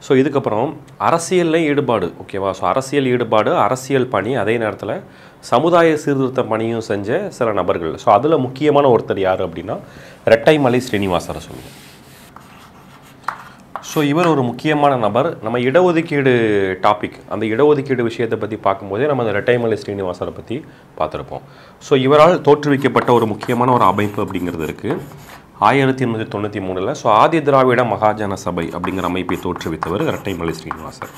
so இதுக்கப்புறம் அரசியல்ல ஈடுபாடு ஓகேவா ஸோ அரசியல் ஈடுபாடு அரசியல் பணி அதே நேரத்தில் சமுதாய சீர்திருத்த பணியும் செஞ்ச சில நபர்கள் ஸோ அதில் முக்கியமான ஒருத்தர் யார் அப்படின்னா ரெட்டைமலை ஸ்ரீனிவாசரை சொல்லுவோம் ஸோ இவர் ஒரு முக்கியமான நபர் நம்ம இடஒதுக்கீடு டாபிக் அந்த இடஒதுக்கீடு விஷயத்தை பற்றி பார்க்கும்போதே நம்ம அந்த ரெட்டைமலை ஸ்ரீனிவாசரை பற்றி பார்த்துருப்போம் ஸோ இவரால் தோற்றுவிக்கப்பட்ட ஒரு முக்கியமான ஒரு அமைப்பு அப்படிங்கிறது இருக்குது ஆயிரத்தி எண்ணூற்றி தொண்ணூற்றி மூணில் ஸோ ஆதி திராவிட மகாஜன சபை அப்படிங்கிற அமைப்பை தோற்றுவித்தவர் ரெட்டைமலை ஸ்ரீனிவாசர்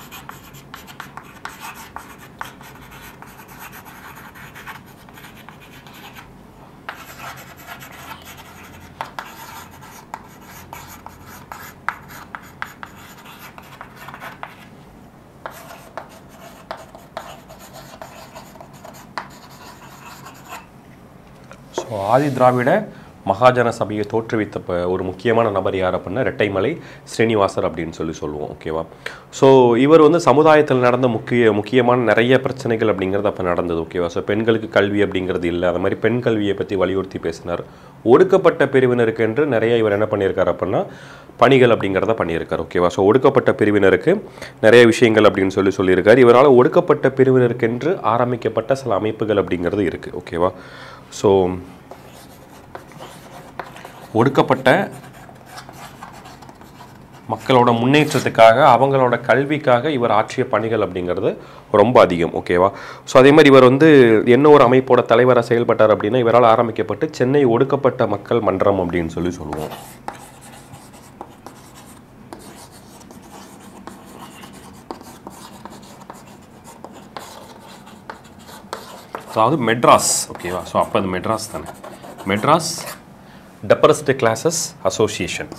ஸோ ஆதி திராவிட மகாஜன சபையை தோற்றுவித்த ப- ஒரு முக்கியமான நபர் யார் அப்படின்னா ரெட்டைமலை ஸ்ரீனிவாசர் அப்படின்னு சொல்லி சொல்லுவோம் ஓகேவா ஸோ இவர் வந்து சமுதாயத்தில் நடந்த முக்கிய முக்கியமான நிறைய பிரச்சனைகள் அப்படிங்கிறது அப்போ நடந்தது ஓகேவா ஸோ பெண்களுக்கு கல்வி அப்படிங்கிறது இல்லை அது மாதிரி பெண் கல்வியை பற்றி வலியுறுத்தி பேசினார் ஒடுக்கப்பட்ட பிரிவினருக்கு என்று நிறைய இவர் என்ன பண்ணியிருக்காரு அப்படின்னா பணிகள் அப்படிங்கிறத பண்ணியிருக்காரு ஓகேவா ஸோ ஒடுக்கப்பட்ட பிரிவினருக்கு நிறைய விஷயங்கள் அப்படின்னு சொல்லி சொல்லியிருக்காரு இவரால் ஒடுக்கப்பட்ட பிரிவினருக்கென்று ஆரம்பிக்கப்பட்ட சில அமைப்புகள் அப்படிங்கிறது இருக்குது ஓகேவா ஸோ ஒடுக்கப்பட்ட மக்களோட முன்னேற்றத்துக்காக அவங்களோட கல்விக்காக இவர் ஆற்றிய பணிகள் அப்படிங்கிறது ரொம்ப அதிகம் ஓகேவா ஸோ அதே மாதிரி இவர் வந்து என்ன ஒரு அமைப்போட தலைவராக செயல்பட்டார் அப்படின்னா இவரால் ஆரம்பிக்கப்பட்டு சென்னை ஒடுக்கப்பட்ட மக்கள் மன்றம் அப்படின்னு சொல்லி சொல்லுவோம் அதாவது மெட்ராஸ் ஓகேவா ஸோ அப்போ அது மெட்ராஸ் தானே Madras depressed classes association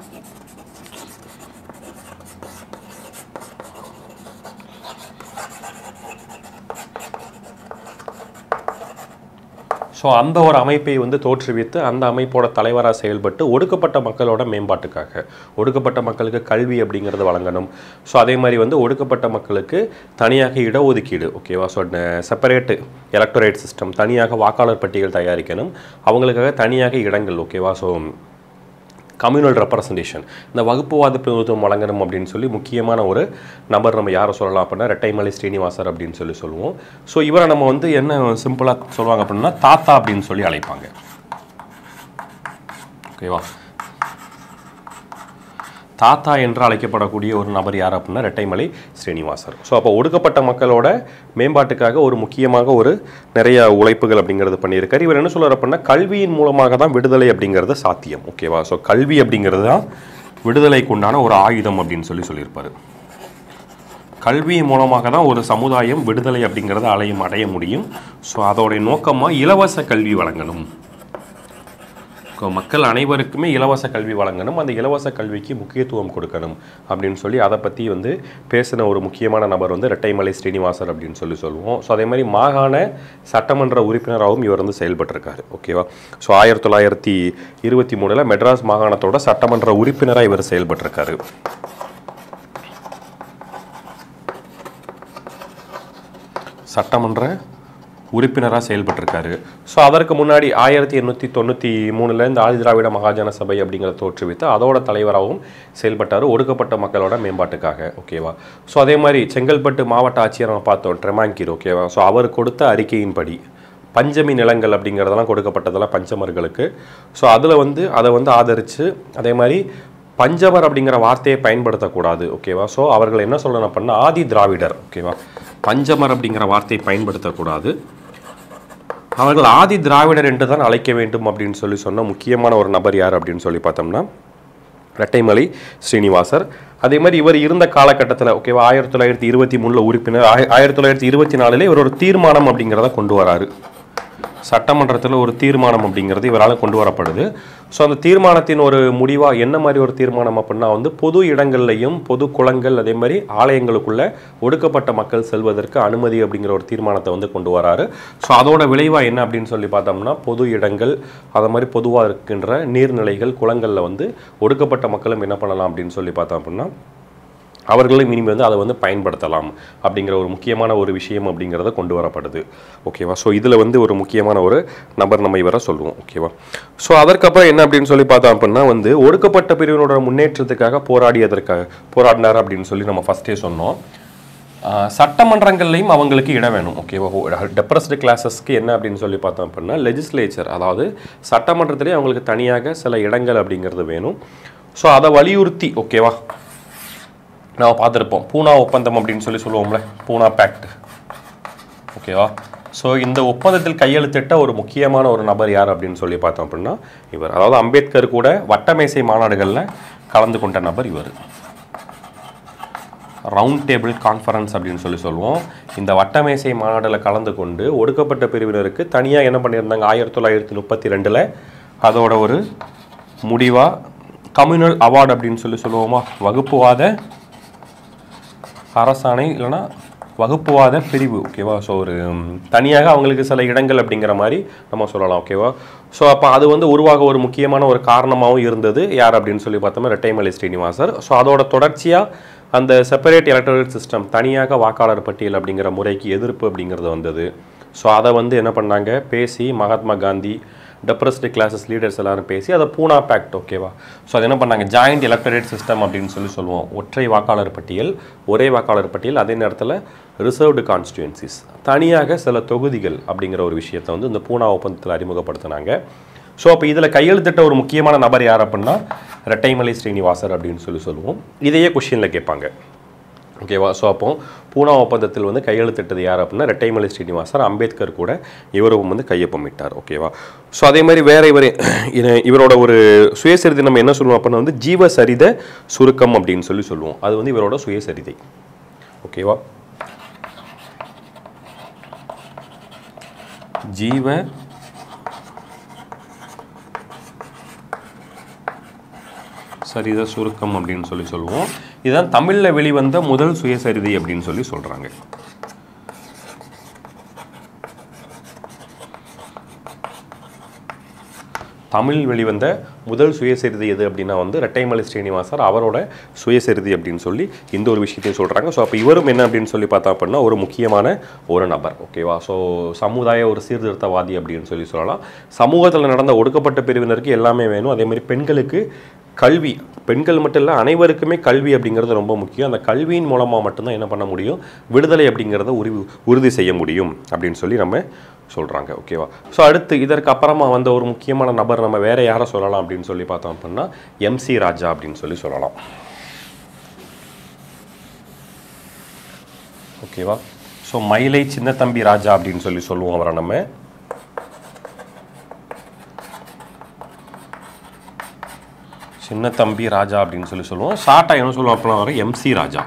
so அந்த ஒரு அமைப்பை வந்து தோற்றுவித்து அந்த அமைப்போட தலைவராக செயல்பட்டு ஒடுக்கப்பட்ட மக்களோட மேம்பாட்டுக்காக ஒடுக்கப்பட்ட மக்களுக்கு கல்வி அப்படிங்கிறது வழங்கணும் ஸோ அதே மாதிரி வந்து ஒடுக்கப்பட்ட மக்களுக்கு தனியாக இடஒதுக்கீடு ஓகேவா ஸோ செப்பரேட்டு எலக்டரேட் சிஸ்டம் தனியாக வாக்காளர் பட்டியல் தயாரிக்கணும் அவங்களுக்காக தனியாக இடங்கள் ஓகேவா ஸோ கம்யூனல் ரெப்ரசன்டேஷன் இந்த வகுப்புவாத பிரதிநிதித்துவம் வழங்கணும் அப்படின்னு சொல்லி முக்கியமான ஒரு நபர் நம்ம யாரை சொல்லலாம் அப்படின்னா ரெட்டைமலை ஸ்ரீனிவாசர் அப்படின்னு சொல்லி சொல்லுவோம் ஸோ இவரை நம்ம வந்து என்ன சிம்பிளாக சொல்லுவாங்க அப்படின்னா தாத்தா அப்படின்னு சொல்லி அழைப்பாங்க ஓகேவா தாத்தா என்று அழைக்கப்படக்கூடிய ஒரு நபர் யார் அப்படின்னா ரெட்டைமலை ஸ்ரீனிவாசர் ஸோ அப்போ ஒடுக்கப்பட்ட மக்களோட மேம்பாட்டுக்காக ஒரு முக்கியமாக ஒரு நிறைய உழைப்புகள் அப்படிங்கிறது பண்ணியிருக்காரு இவர் என்ன சொல்றாரு அப்படின்னா கல்வியின் மூலமாக தான் விடுதலை அப்படிங்கிறது சாத்தியம் ஓகேவா ஸோ கல்வி அப்படிங்கிறது தான் விடுதலைக்கு உண்டான ஒரு ஆயுதம் அப்படின்னு சொல்லி சொல்லியிருப்பாரு கல்வி மூலமாக தான் ஒரு சமுதாயம் விடுதலை அப்படிங்கிறத அலையும் அடைய முடியும் ஸோ அதோடைய நோக்கமாக இலவச கல்வி வழங்கணும் கொ- மக்கள் அனைவருக்குமே இலவச கல்வி வழங்கணும் அந்த இலவச கல்விக்கு முக்கியத்துவம் கொடுக்கணும் அப்படின்னு சொல்லி அதை பற்றி வந்து பேசின ஒரு முக்கியமான நபர் வந்து ரெட்டைமலை ஸ்ரீனிவாசர் அப்படின்னு சொல்லி சொல்லுவோம் ஸோ அதே மாதிரி மாகாண சட்டமன்ற உறுப்பினராகவும் இவர் வந்து செயல்பட்டிருக்காரு ஓகேவா ஸோ ஆயிரத்தி தொள்ளாயிரத்தி இருபத்தி மூணில் மெட்ராஸ் மாகாணத்தோட சட்டமன்ற உறுப்பினராக இவர் செயல்பட்டிருக்காரு சட்டமன்ற உறுப்பினராக செயல்பட்டிருக்காரு ஸோ அதற்கு முன்னாடி ஆயிரத்தி எண்ணூற்றி தொண்ணூற்றி மூணில் இந்த ஆதி திராவிட மகாஜன சபை அப்படிங்கிறத தோற்றுவித்து அதோட தலைவராகவும் செயல்பட்டார் ஒடுக்கப்பட்ட மக்களோட மேம்பாட்டுக்காக ஓகேவா ஸோ அதே மாதிரி செங்கல்பட்டு மாவட்ட ஆட்சியர் நம்ம பார்த்தோம் ட்ரெமாங்கீர் ஓகேவா ஸோ அவர் கொடுத்த அறிக்கையின்படி பஞ்சமி நிலங்கள் அப்படிங்கிறதெல்லாம் கொடுக்கப்பட்டதெல்லாம் பஞ்சமர்களுக்கு ஸோ அதில் வந்து அதை வந்து ஆதரித்து அதே மாதிரி பஞ்சவர் அப்படிங்கிற வார்த்தையை பயன்படுத்தக்கூடாது ஓகேவா ஸோ அவர்கள் என்ன சொல்லணும் அப்படின்னா ஆதி திராவிடர் ஓகேவா பஞ்சமர் அப்படிங்கிற வார்த்தையை பயன்படுத்தக்கூடாது அவர்கள் ஆதி திராவிடர் என்று தான் அழைக்க வேண்டும் அப்படின்னு சொல்லி சொன்ன முக்கியமான ஒரு நபர் யார் அப்படின்னு சொல்லி பார்த்தோம்னா ரெட்டைமலை ஸ்ரீனிவாசர் அதே மாதிரி இவர் இருந்த காலகட்டத்தில் ஓகேவா ஆயிரத்தி தொள்ளாயிரத்தி இருபத்தி மூணில் உறுப்பினர் ஆய- ஆயிரத்தி தொள்ளாயிரத்தி இருபத்தி நாலுல இவர் ஒரு தீர்மானம் அப்படிங்கிறத கொண்டு வராரு சட்டமன்றத்தில் ஒரு தீர்மானம் அப்படிங்கிறது இவரால் கொண்டு வரப்படுது ஸோ அந்த தீர்மானத்தின் ஒரு முடிவாக என்ன மாதிரி ஒரு தீர்மானம் அப்படின்னா வந்து பொது இடங்கள்லையும் பொது குளங்கள் அதே மாதிரி ஆலயங்களுக்குள்ள ஒடுக்கப்பட்ட மக்கள் செல்வதற்கு அனுமதி அப்படிங்கிற ஒரு தீர்மானத்தை வந்து கொண்டு வராரு ஸோ அதோட விளைவாக என்ன அப்படின்னு சொல்லி பார்த்தோம்னா பொது இடங்கள் அது மாதிரி பொதுவாக இருக்கின்ற நீர்நிலைகள் குளங்களில் வந்து ஒடுக்கப்பட்ட மக்களும் என்ன பண்ணலாம் அப்படின்னு சொல்லி பார்த்தோம் அப்படின்னா அவர்களும் இனிமேல் வந்து அதை வந்து பயன்படுத்தலாம் அப்படிங்கிற ஒரு முக்கியமான ஒரு விஷயம் அப்படிங்கிறத கொண்டு வரப்படுது ஓகேவா ஸோ இதில் வந்து ஒரு முக்கியமான ஒரு நபர் நம்ம இவரை சொல்லுவோம் ஓகேவா ஸோ அதற்கப்புறம் என்ன அப்படின்னு சொல்லி பார்த்தோம் அப்படின்னா வந்து ஒடுக்கப்பட்ட பிரிவினோட முன்னேற்றத்துக்காக போராடியதற்காக போராடினார் அப்படின்னு சொல்லி நம்ம ஃபஸ்ட்டே சொன்னோம் ஆஹ் சட்டமன்றங்கள்லையும் அவங்களுக்கு இடம் வேணும் ஓகேவா டெப்ரஸ்டு கிளாஸஸ்க்கு என்ன அப்படின்னு சொல்லி பார்த்தோம் அப்படின்னா லெஜிஸ்லேச்சர் அதாவது சட்டமன்றத்திலே அவங்களுக்கு தனியாக சில இடங்கள் அப்படிங்கிறது வேணும் ஸோ அதை வலியுறுத்தி ஓகேவா நம்ம பார்த்துருப்போம் பூனா ஒப்பந்தம் அப்படின்னு சொல்லி சொல்லுவோம்ல பூனா பேக்ட் ஓகேவா ஸோ இந்த ஒப்பந்தத்தில் கையெழுத்திட்ட ஒரு முக்கியமான ஒரு நபர் யார் அப்படின்னு சொல்லி பார்த்தோம் அப்படின்னா இவர் அதாவது அம்பேத்கர் கூட வட்டமேசை மாநாடுகளில் கலந்து கொண்ட நபர் இவர் ரவுண்ட் டேபிள் கான்ஃபரன்ஸ் அப்படின்னு சொல்லி சொல்லுவோம் இந்த வட்டமேசை மாநாட்டில் கலந்து கொண்டு ஒடுக்கப்பட்ட பிரிவினருக்கு தனியாக என்ன பண்ணியிருந்தாங்க ஆயிரத்தி தொள்ளாயிரத்தி முப்பத்தி ரெண்டில் அதோட ஒரு முடிவாக கம்யூனல் அவார்டு அப்படின்னு சொல்லி சொல்லுவோமா வகுப்புவாத அரசாணை இல்லைன்னா வகுப்புவாத பிரிவு ஓகேவா ஸோ ஒரு ம், தனியாக அவங்களுக்கு சில இடங்கள் அப்படிங்கிற மாதிரி நம்ம சொல்லலாம் ஓகேவா ஸோ அப்போ அது வந்து உருவாக ஒரு முக்கியமான ஒரு காரணமாகவும் இருந்தது யார் அப்படின்னு சொல்லி பார்த்தோம்னா ரெட்டைமலை ஸ்ரீனிவாசர் ஸோ அதோட தொடர்ச்சியாக அந்த செப்பரேட் எலக்ட்ரல் சிஸ்டம் தனியாக வாக்காளர் பட்டியல் அப்படிங்கிற முறைக்கு எதிர்ப்பு அப்படிங்கிறது வந்தது ஸோ அதை வந்து என்ன பண்ணாங்க பேசி Mahatma Gandhi depressed classes leaders எல்லாரும் பேசி அதை பூனா பேக்ட் ஓகேவா ஸோ அது என்ன பண்ணாங்க ஜாயிண்ட் எலக்டரேட் சிஸ்டம் அப்படின்னு சொல்லி சொல்லுவோம் ஒற்றை வாக்காளர் பட்டியல் ஒரே வாக்காளர் பட்டியல் அதே நேரத்தில் ரிசர்வ்டு கான்ஸ்டியூன்சிஸ் தனியாக சில தொகுதிகள் அப்படிங்கிற ஒரு விஷயத்தை வந்து இந்த பூனா ஒப்பந்தத்தில் அறிமுகப்படுத்தினாங்க ஸோ அப்போ இதில் கையெழுத்திட்ட ஒரு முக்கியமான நபர் யார் அப்படின்னா ரெட்டைமலை ஸ்ரீனிவாசர் அப்படின்னு சொல்லி சொல்லுவோம் இதையே கொஷினில் கேட்பாங்க ஓகேவா ஸோ அப்போ பூனா ஒப்பந்தத்தில் வந்து கையெழுத்திட்டது யார் அப்படின்னா ரெட்டைமலை ஸ்ரீனிவாசர் அம்பேத்கர் கூட இவரும் வந்து கையொப்பமிட்டார் ஓகேவா ஸோ அதே மாதிரி வேற இவர் இன- இவரோட ஒரு சுயசரிதை நம்ம என்ன சொல்லுவோம் அப்படின்னா வந்து ஜீவசரித சுருக்கம் அப்படின்னு சொல்லி சொல்லுவோம் அது வந்து இவரோட சுயசரிதை ஓகேவா ஜீவ சரித சுருக்கம் அப்படின்னு சொல்லி சொல்லுவோம் இதுதான் தமிழில் வெளிவந்த முதல் சுயசரிதை அப்படின்னு சொல்லி சொல்கிறாங்க தமிழ் வெளிவந்த முதல் சுயசரிதை எது அப்படின்னா வந்து ரெட்டைமலை ஸ்ரீனிவாசர் அவரோட சுயசரிதை அப்படின்னு சொல்லி இந்த ஒரு விஷயத்தையும் சொல்கிறாங்க ஸோ அப்போ இவரும் என்ன அப்படின்னு சொல்லி பார்த்தா அப்படின்னா ஒரு முக்கியமான ஒரு நபர் ஓகேவா ஸோ சமுதாய ஒரு சீர்திருத்தவாதி அப்படின்னு சொல்லி சொல்லலாம் சமூகத்தில் நடந்த ஒடுக்கப்பட்ட பிரிவினருக்கு எல்லாமே வேணும் அதே மாதிரி பெண்களுக்கு கல்வி பெண்கள் மட்டும் இல்லை அனைவருக்குமே கல்வி அப்படிங்கிறது ரொம்ப முக்கியம் அந்த கல்வியின் மூலமாக மட்டும்தான் என்ன பண்ண முடியும் விடுதலை அப்படிங்கிறத உறுதி உறுதி செய்ய முடியும் அப்படின்னு சொல்லி நம்ம சொல்கிறாங்க ஓகேவா ஸோ அடுத்து இதற்கு அப்புறமா வந்த ஒரு முக்கியமான நபர் நம்ம வேற யாரை சொல்லலாம் அப்படின்னு சொல்லி பார்த்தோம் அப்படின்னா எம்சி ராஜா அப்படின்னு சொல்லி சொல்லலாம் ஓகேவா ஸோ மயிலை சின்னத்தம்பி ராஜா அப்படின்னு சொல்லி சொல்லுவோம் அவரை நம்ம சின்னத்தம்பி ராஜா அப்படின்னு சொல்லி சொல்லுவோம் ஷார்ட்டாக என்ன சொல்லுவோம் அப்படின்னா வர எம்சி ராஜா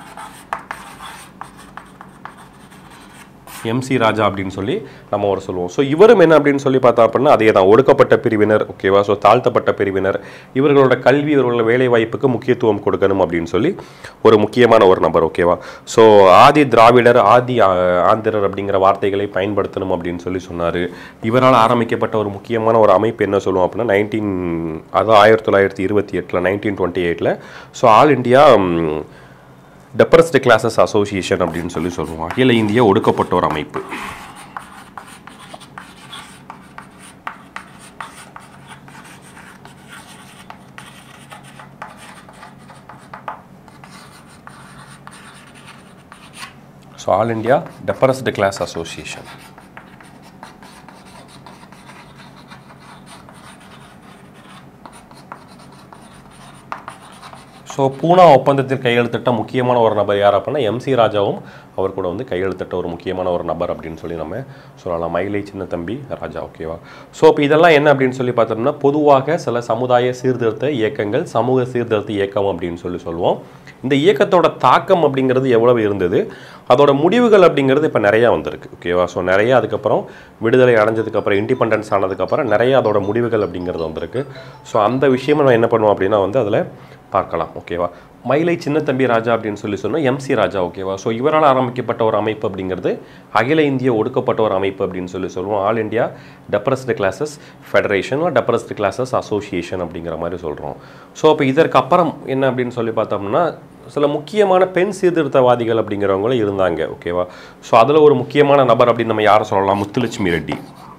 எம்சி ராஜா அப்படின்னு சொல்லி நம்ம ஒரு சொல்லுவோம் ஸோ இவரும் என்ன அப்படின்னு சொல்லி பார்த்தா அப்படின்னா அதே தான் ஒடுக்கப்பட்ட பிரிவினர் ஓகேவா ஸோ தாழ்த்தப்பட்ட பிரிவினர் இவர்களோட கல்வி இவர்களோட வேலை வாய்ப்புக்கு முக்கியத்துவம் கொடுக்கணும் அப்படின்னு சொல்லி ஒரு முக்கியமான ஒரு நபர் ஓகேவா ஸோ ஆதி திராவிடர் ஆதி ஆ, ஆந்திரர் அப்படிங்கிற வார்த்தைகளை பயன்படுத்தணும் அப்படின்னு சொல்லி சொன்னார் இவரால் ஆரம்பிக்கப்பட்ட ஒரு முக்கியமான ஒரு அமைப்பு என்ன சொல்லுவோம் அப்படின்னா நைன்டீன் அதாவது ஆயிரத்தி தொள்ளாயிரத்தி இருபத்தி எட்டில் நைன்டீன் டுவெண்ட்டி எயிட்டில் so all India depressed classes association அப்படின்னு சொல்லி சொல்லுவோம் அகில இந்திய ஒடுக்கப்பட்டோர் அமைப்பு so all India depressed class association so Poona ஒப்பந்தத்தில் கையெழுத்திட்ட முக்கியமான ஒரு நபர் யார் அப்படின்னா எம்சி ராஜாவும் அவர் கூட வந்து கையெழுத்திட்ட ஒரு முக்கியமான ஒரு நபர் அப்படின்னு சொல்லி நம்ம சொல்லலாம் மயிலை சின்ன தம்பி ராஜா ஓகேவா ஸோ இப்போ இதெல்லாம் என்ன அப்படின்னு சொல்லி பார்த்தோம்னா பொதுவாக சில சமுதாய சீர்திருத்த இயக்கங்கள் சமூக சீர்திருத்த இயக்கம் அப்படின்னு சொல்லி சொல்லுவோம் இந்த இயக்கத்தோட தாக்கம் அப்படிங்கிறது எவ்வளவு இருந்தது அதோட முடிவுகள் அப்படிங்கிறது இப்போ நிறையா வந்திருக்கு ஓகேவா ஸோ நிறைய அதுக்கப்புறம் விடுதலை அடைஞ்சதுக்கப்புறம் இண்டிபெண்டன்ஸ் ஆனதுக்கப்புறம் நிறைய அதோட முடிவுகள் அப்படிங்கிறது வந்திருக்கு ஸோ அந்த விஷயம் நம்ம என்ன பண்ணுவோம் அப்படின்னா வந்து அதில் பார்க்கலாம் ஓகேவா மயிலை சின்னத்தம்பி ராஜா அப்படின்னு சொல்லி சொன்னால் எம்சி ராஜா ஓகேவா ஸோ இவரால் ஆரம்பிக்கப்பட்ட ஒரு அமைப்பு அப்படிங்கிறது அகில இந்திய ஒடுக்கப்பட்ட ஒரு அமைப்பு அப்படின்னு சொல்லி சொல்லுவோம் all India depressed classes federation depressed classes association அப்படிங்கிற மாதிரி சொல்கிறோம் ஸோ அப்போ இதற்கு அப்புறம் என்ன அப்படின்னு சொல்லி பார்த்தோம்னா சில முக்கியமான பெண் சீர்திருத்தவாதிகள் அப்படிங்கிறவங்களும் இருந்தாங்க ஓகேவா ஸோ அதில் ஒரு முக்கியமான நபர் அப்படின்னு நம்ம யாரை சொல்லலாம் முத்துலட்சுமி ரெட்டி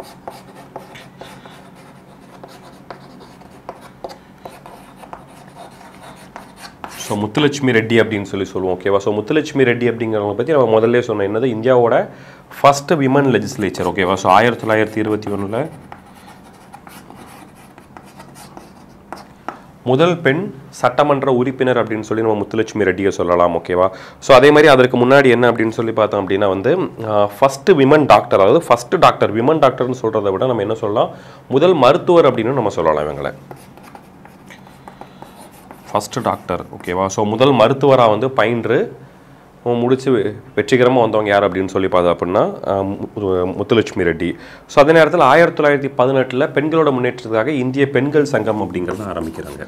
ஸோ முத்துலட்சுமி ரெட்டி அப்படின்னு சொல்லி சொல்லுவோம் ஓகேவா ஸோ முத்துலட்சுமி ரெட்டி அப்படிங்கிறவங்க பற்றி நம்ம முதல்ல சொன்ன என்னது இந்தியாவோட ஃபர்ஸ்ட் விமன் லெஜிஸ்லேச்சர் ஓகேவா ஸோ ஆயிரத்தி தொள்ளாயிரத்தி இருபத்தி ஒன்றில் முதல் பெண் சட்டமன்ற உறுப்பினர் அப்படின்னு சொல்லி நம்ம முத்துலட்சுமி ரெட்டியை சொல்லலாம் ஓகேவா ஸோ அதே மாதிரி அதற்கு முன்னாடி என்ன அப்படின்னு சொல்லி பார்த்தோம் அப்படின்னா வந்து ஃபஸ்ட்டு விமன் டாக்டர் அதாவது ஃபஸ்ட்டு டாக்டர் விமன் டாக்டர்னு சொல்கிறத விட நம்ம என்ன சொல்லலாம் முதல் மருத்துவர் அப்படின்னு நம்ம சொல்லலாம் இவங்களை ஃபஸ்ட்டு டாக்டர் ஓகேவா ஸோ முதல் மருத்துவராக வந்து பயின்று முடிச்சு வெற்றிகரமாக வந்தவங்க யார் அப்படின்னு சொல்லி பார்த்தோம் அப்படின்னா அஹ், மு- முத்துலட்சுமி ரெட்டி ஸோ அதே நேரத்தில் ஆயிரத்தி தொள்ளாயிரத்தி பதினெட்டில் பெண்களோட முன்னேற்றத்துக்காக இந்திய பெண்கள் சங்கம் அப்படிங்கிறத ஆரம்பிக்கிறாங்க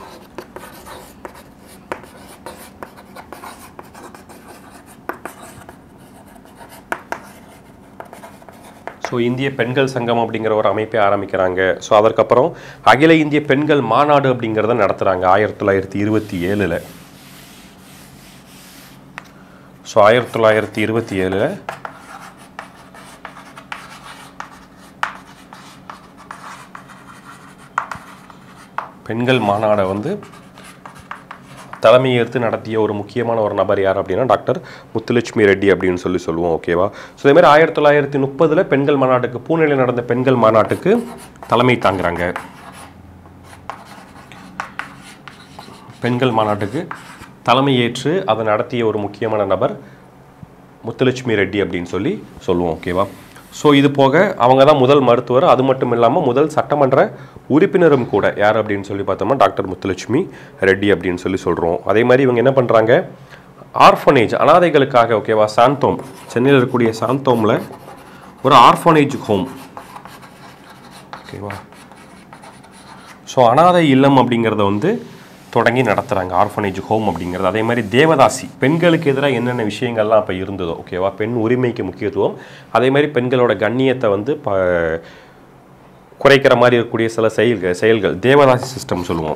ஸோ இந்திய பெண்கள் சங்கம் அப்படிங்கிற ஒரு அமைப்பை ஆரம்பிக்கிறாங்க ஸோ அதற்கப்புறம் அகில இந்திய பெண்கள் மாநாடு அப்படிங்கிறத நடத்துகிறாங்க ஆயிரத்தி தொள்ளாயிரத்தி இருபத்தி ஏழில் ஸோ ஆயிரத்தி தொள்ளாயிரத்தி இருபத்தி ஏழில் பெண்கள் மாநாடை வந்து தலைமை ஏற்று நடத்திய ஒரு முக்கியமான ஒரு நபர் யார் அப்படின்னா டாக்டர் முத்துலட்சுமி ரெட்டி அப்படின்னு சொல்லி சொல்லுவோம் ஓகேவா ஸோ இதே மாதிரி ஆயிரத்தி தொள்ளாயிரத்தி முப்பதில் பெண்கள் மாநாட்டுக்கு பூனேல நடந்த பெண்கள் மாநாட்டுக்கு தலைமை தாங்குறாங்க பெண்கள் மாநாட்டுக்கு தலைமை ஏற்று அதை நடத்திய ஒரு முக்கியமான நபர் முத்துலட்சுமி ரெட்டி அப்படின்னு சொல்லி சொல்லுவோம் ஓகேவா ஸோ இது போக அவங்க தான் முதல் மருத்துவர் அது மட்டும் இல்லாமல் முதல் சட்டமன்ற உறுப்பினரும் கூட யார் அப்படின்னு சொல்லி பார்த்தோம்னா டாக்டர் முத்துலட்சுமி ரெட்டி அப்படின்னு சொல்லி சொல்கிறோம் அதே மாதிரி இவங்க என்ன பண்ணுறாங்க ஆர்ஃபனேஜ் அனாதைகளுக்காக ஓகேவா சாந்தோம் சென்னையில் இருக்கக்கூடிய சாந்தோமில் ஒரு ஆர்ஃபனேஜ் ஹோம் ஓகேவா ஸோ அனாதை இல்லம் அப்படிங்கிறத வந்து தொடங்கி நடத்துகிறாங்க ஆர்ஃபனேஜ் ஹோம் அப்படிங்கிறது அதே மாதிரி தேவதாசி பெண்களுக்கு எதிராக என்னென்ன விஷயங்கள்லாம் அப்போ இருந்ததோ ஓகேவா பெண் உரிமைக்கு முக்கியத்துவம் அதே மாதிரி பெண்களோட கண்ணியத்தை வந்து ப குறைக்கிற மாதிரி இருக்கக்கூடிய சில செயல்கள் செயல்கள் தேவதாசி சிஸ்டம் சொல்லுவோம்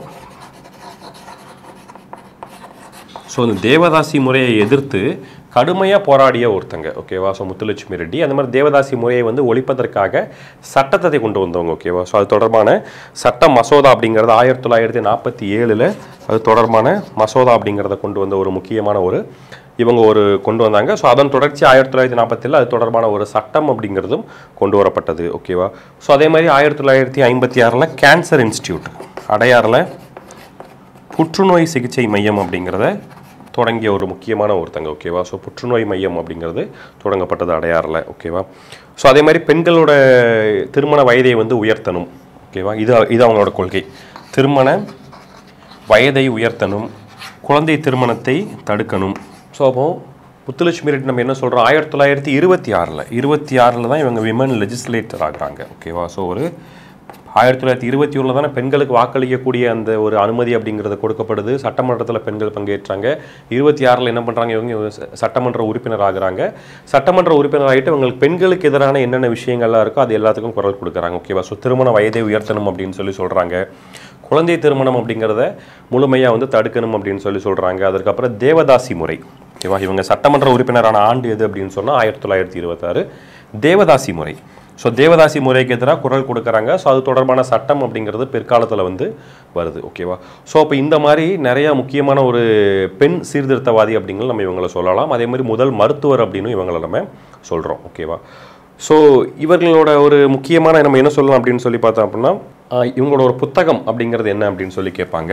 ஸோ அந்த தேவதாசி முறையை எதிர்த்து கடுமையாக போராடிய ஒருத்தங்க ஓகேவா ஸோ முத்துலட்சுமி ரெட்டி அந்த மாதிரி தேவதாசி முறையை வந்து ஒழிப்பதற்காக சட்டத்தை கொண்டு வந்தவங்க ஓகேவா ஸோ அது தொடர்பான சட்ட மசோதா அப்படிங்கிறது ஆயிரத்தி தொள்ளாயிரத்தி நாற்பத்தி ஏழில் அது தொடர்பான மசோதா அப்படிங்கிறத கொண்டு வந்த ஒரு முக்கியமான ஒரு இவங்க ஒரு கொண்டு வந்தாங்க ஸோ அதன் தொடர்ச்சி ஆயிரத்தி தொள்ளாயிரத்தி நாற்பத்தில் அது தொடர்பான ஒரு சட்டம் அப்படிங்கிறதும் கொண்டு வரப்பட்டது ஓகேவா ஸோ அதே மாதிரி ஆயிரத்தி தொள்ளாயிரத்தி ஐம்பத்தி ஆறில் கேன்சர் இன்ஸ்டியூட் அடையாறில் புற்றுநோய் சிகிச்சை மையம் அப்படிங்கிறத தொடங்கிய ஒரு முக்கியமான ஒருத்தங்க ஓகேவா ஸோ புற்றுநோய் மையம் அப்படிங்கிறது தொடங்கப்பட்டது அடையாறில் ஓகேவா ஸோ அதே மாதிரி பெண்களோட திருமண வயதை வந்து உயர்த்தணும் ஓகேவா இது இது அவங்களோட கொள்கை திருமண வயதை உயர்த்தணும் குழந்தை திருமணத்தை தடுக்கணும் ஸோ அப்போ முத்துலட்சுமி ரெட்டி நம்ம என்ன சொல்கிறோம் ஆயிரத்தி தொள்ளாயிரத்தி இருபத்தி ஆறில் இருபத்தி ஆறில் தான் இவங்க விமன் லெஜிஸ்லேட்டர் ஆகுறாங்க ஓகேவா ஸோ ஒரு ஆயிரத்தி தொள்ளாயிரத்தி இருபத்தி ஒன்றில் தானே பெண்களுக்கு வாக்களிக்கக்கூடிய அந்த ஒரு அனுமதி அப்படிங்கிறது கொடுக்கப்படுது சட்டமன்றத்தில் பெண்கள் பங்கேற்றாங்க இருபத்தி ஆறில் என்ன பண்ணுறாங்க இவங்க ச- சட்டமன்ற உறுப்பினர் ஆகுறாங்க சட்டமன்ற உறுப்பினர் ஆகிட்டு இவங்களுக்கு பெண்களுக்கு எதிரான என்னென்ன விஷயங்கள்லாம் இருக்கோ அது எல்லாத்துக்கும் குரல் கொடுக்குறாங்க ஓகேவா ஸோ திருமண வயதை உயர்த்தணும் அப்படின்னு சொல்லி சொல்கிறாங்க குழந்தை திருமணம் அப்படிங்கிறத முழுமையாக வந்து தடுக்கணும் அப்படின்னு சொல்லி சொல்கிறாங்க அதுக்கப்புறம் தேவதாசி முறை ஓகேவா இவங்க சட்டமன்ற உறுப்பினரான ஆண்டு எது அப்படின்னு சொன்னால் ஆயிரத்தி தொள்ளாயிரத்தி இருபத்தாறு தேவதாசி முறை ஸோ தேவதாசி முறைக்கு எதிராக குரல் கொடுக்குறாங்க ஸோ அது தொடர்பான சட்டம் அப்படிங்கிறது பிற்காலத்தில் வந்து வருது ஓகேவா ஸோ அப்போ இந்த மாதிரி நிறைய முக்கியமான ஒரு பெண் சீர்திருத்தவாதி அப்படிங்கிறது நம்ம இவங்களை சொல்லலாம் அதே மாதிரி முதல் மருத்துவர் அப்படின்னு இவங்களை நம்ம சொல்கிறோம் ஓகேவா ஸோ இவர்களோட ஒரு முக்கியமான நம்ம என்ன சொல்லலாம் அப்படின்னு சொல்லி பார்த்தோம் அப்படின்னா ஆஹ், இவங்களோட ஒரு புத்தகம் அப்படிங்கிறது என்ன அப்படின்னு சொல்லி கேட்பாங்க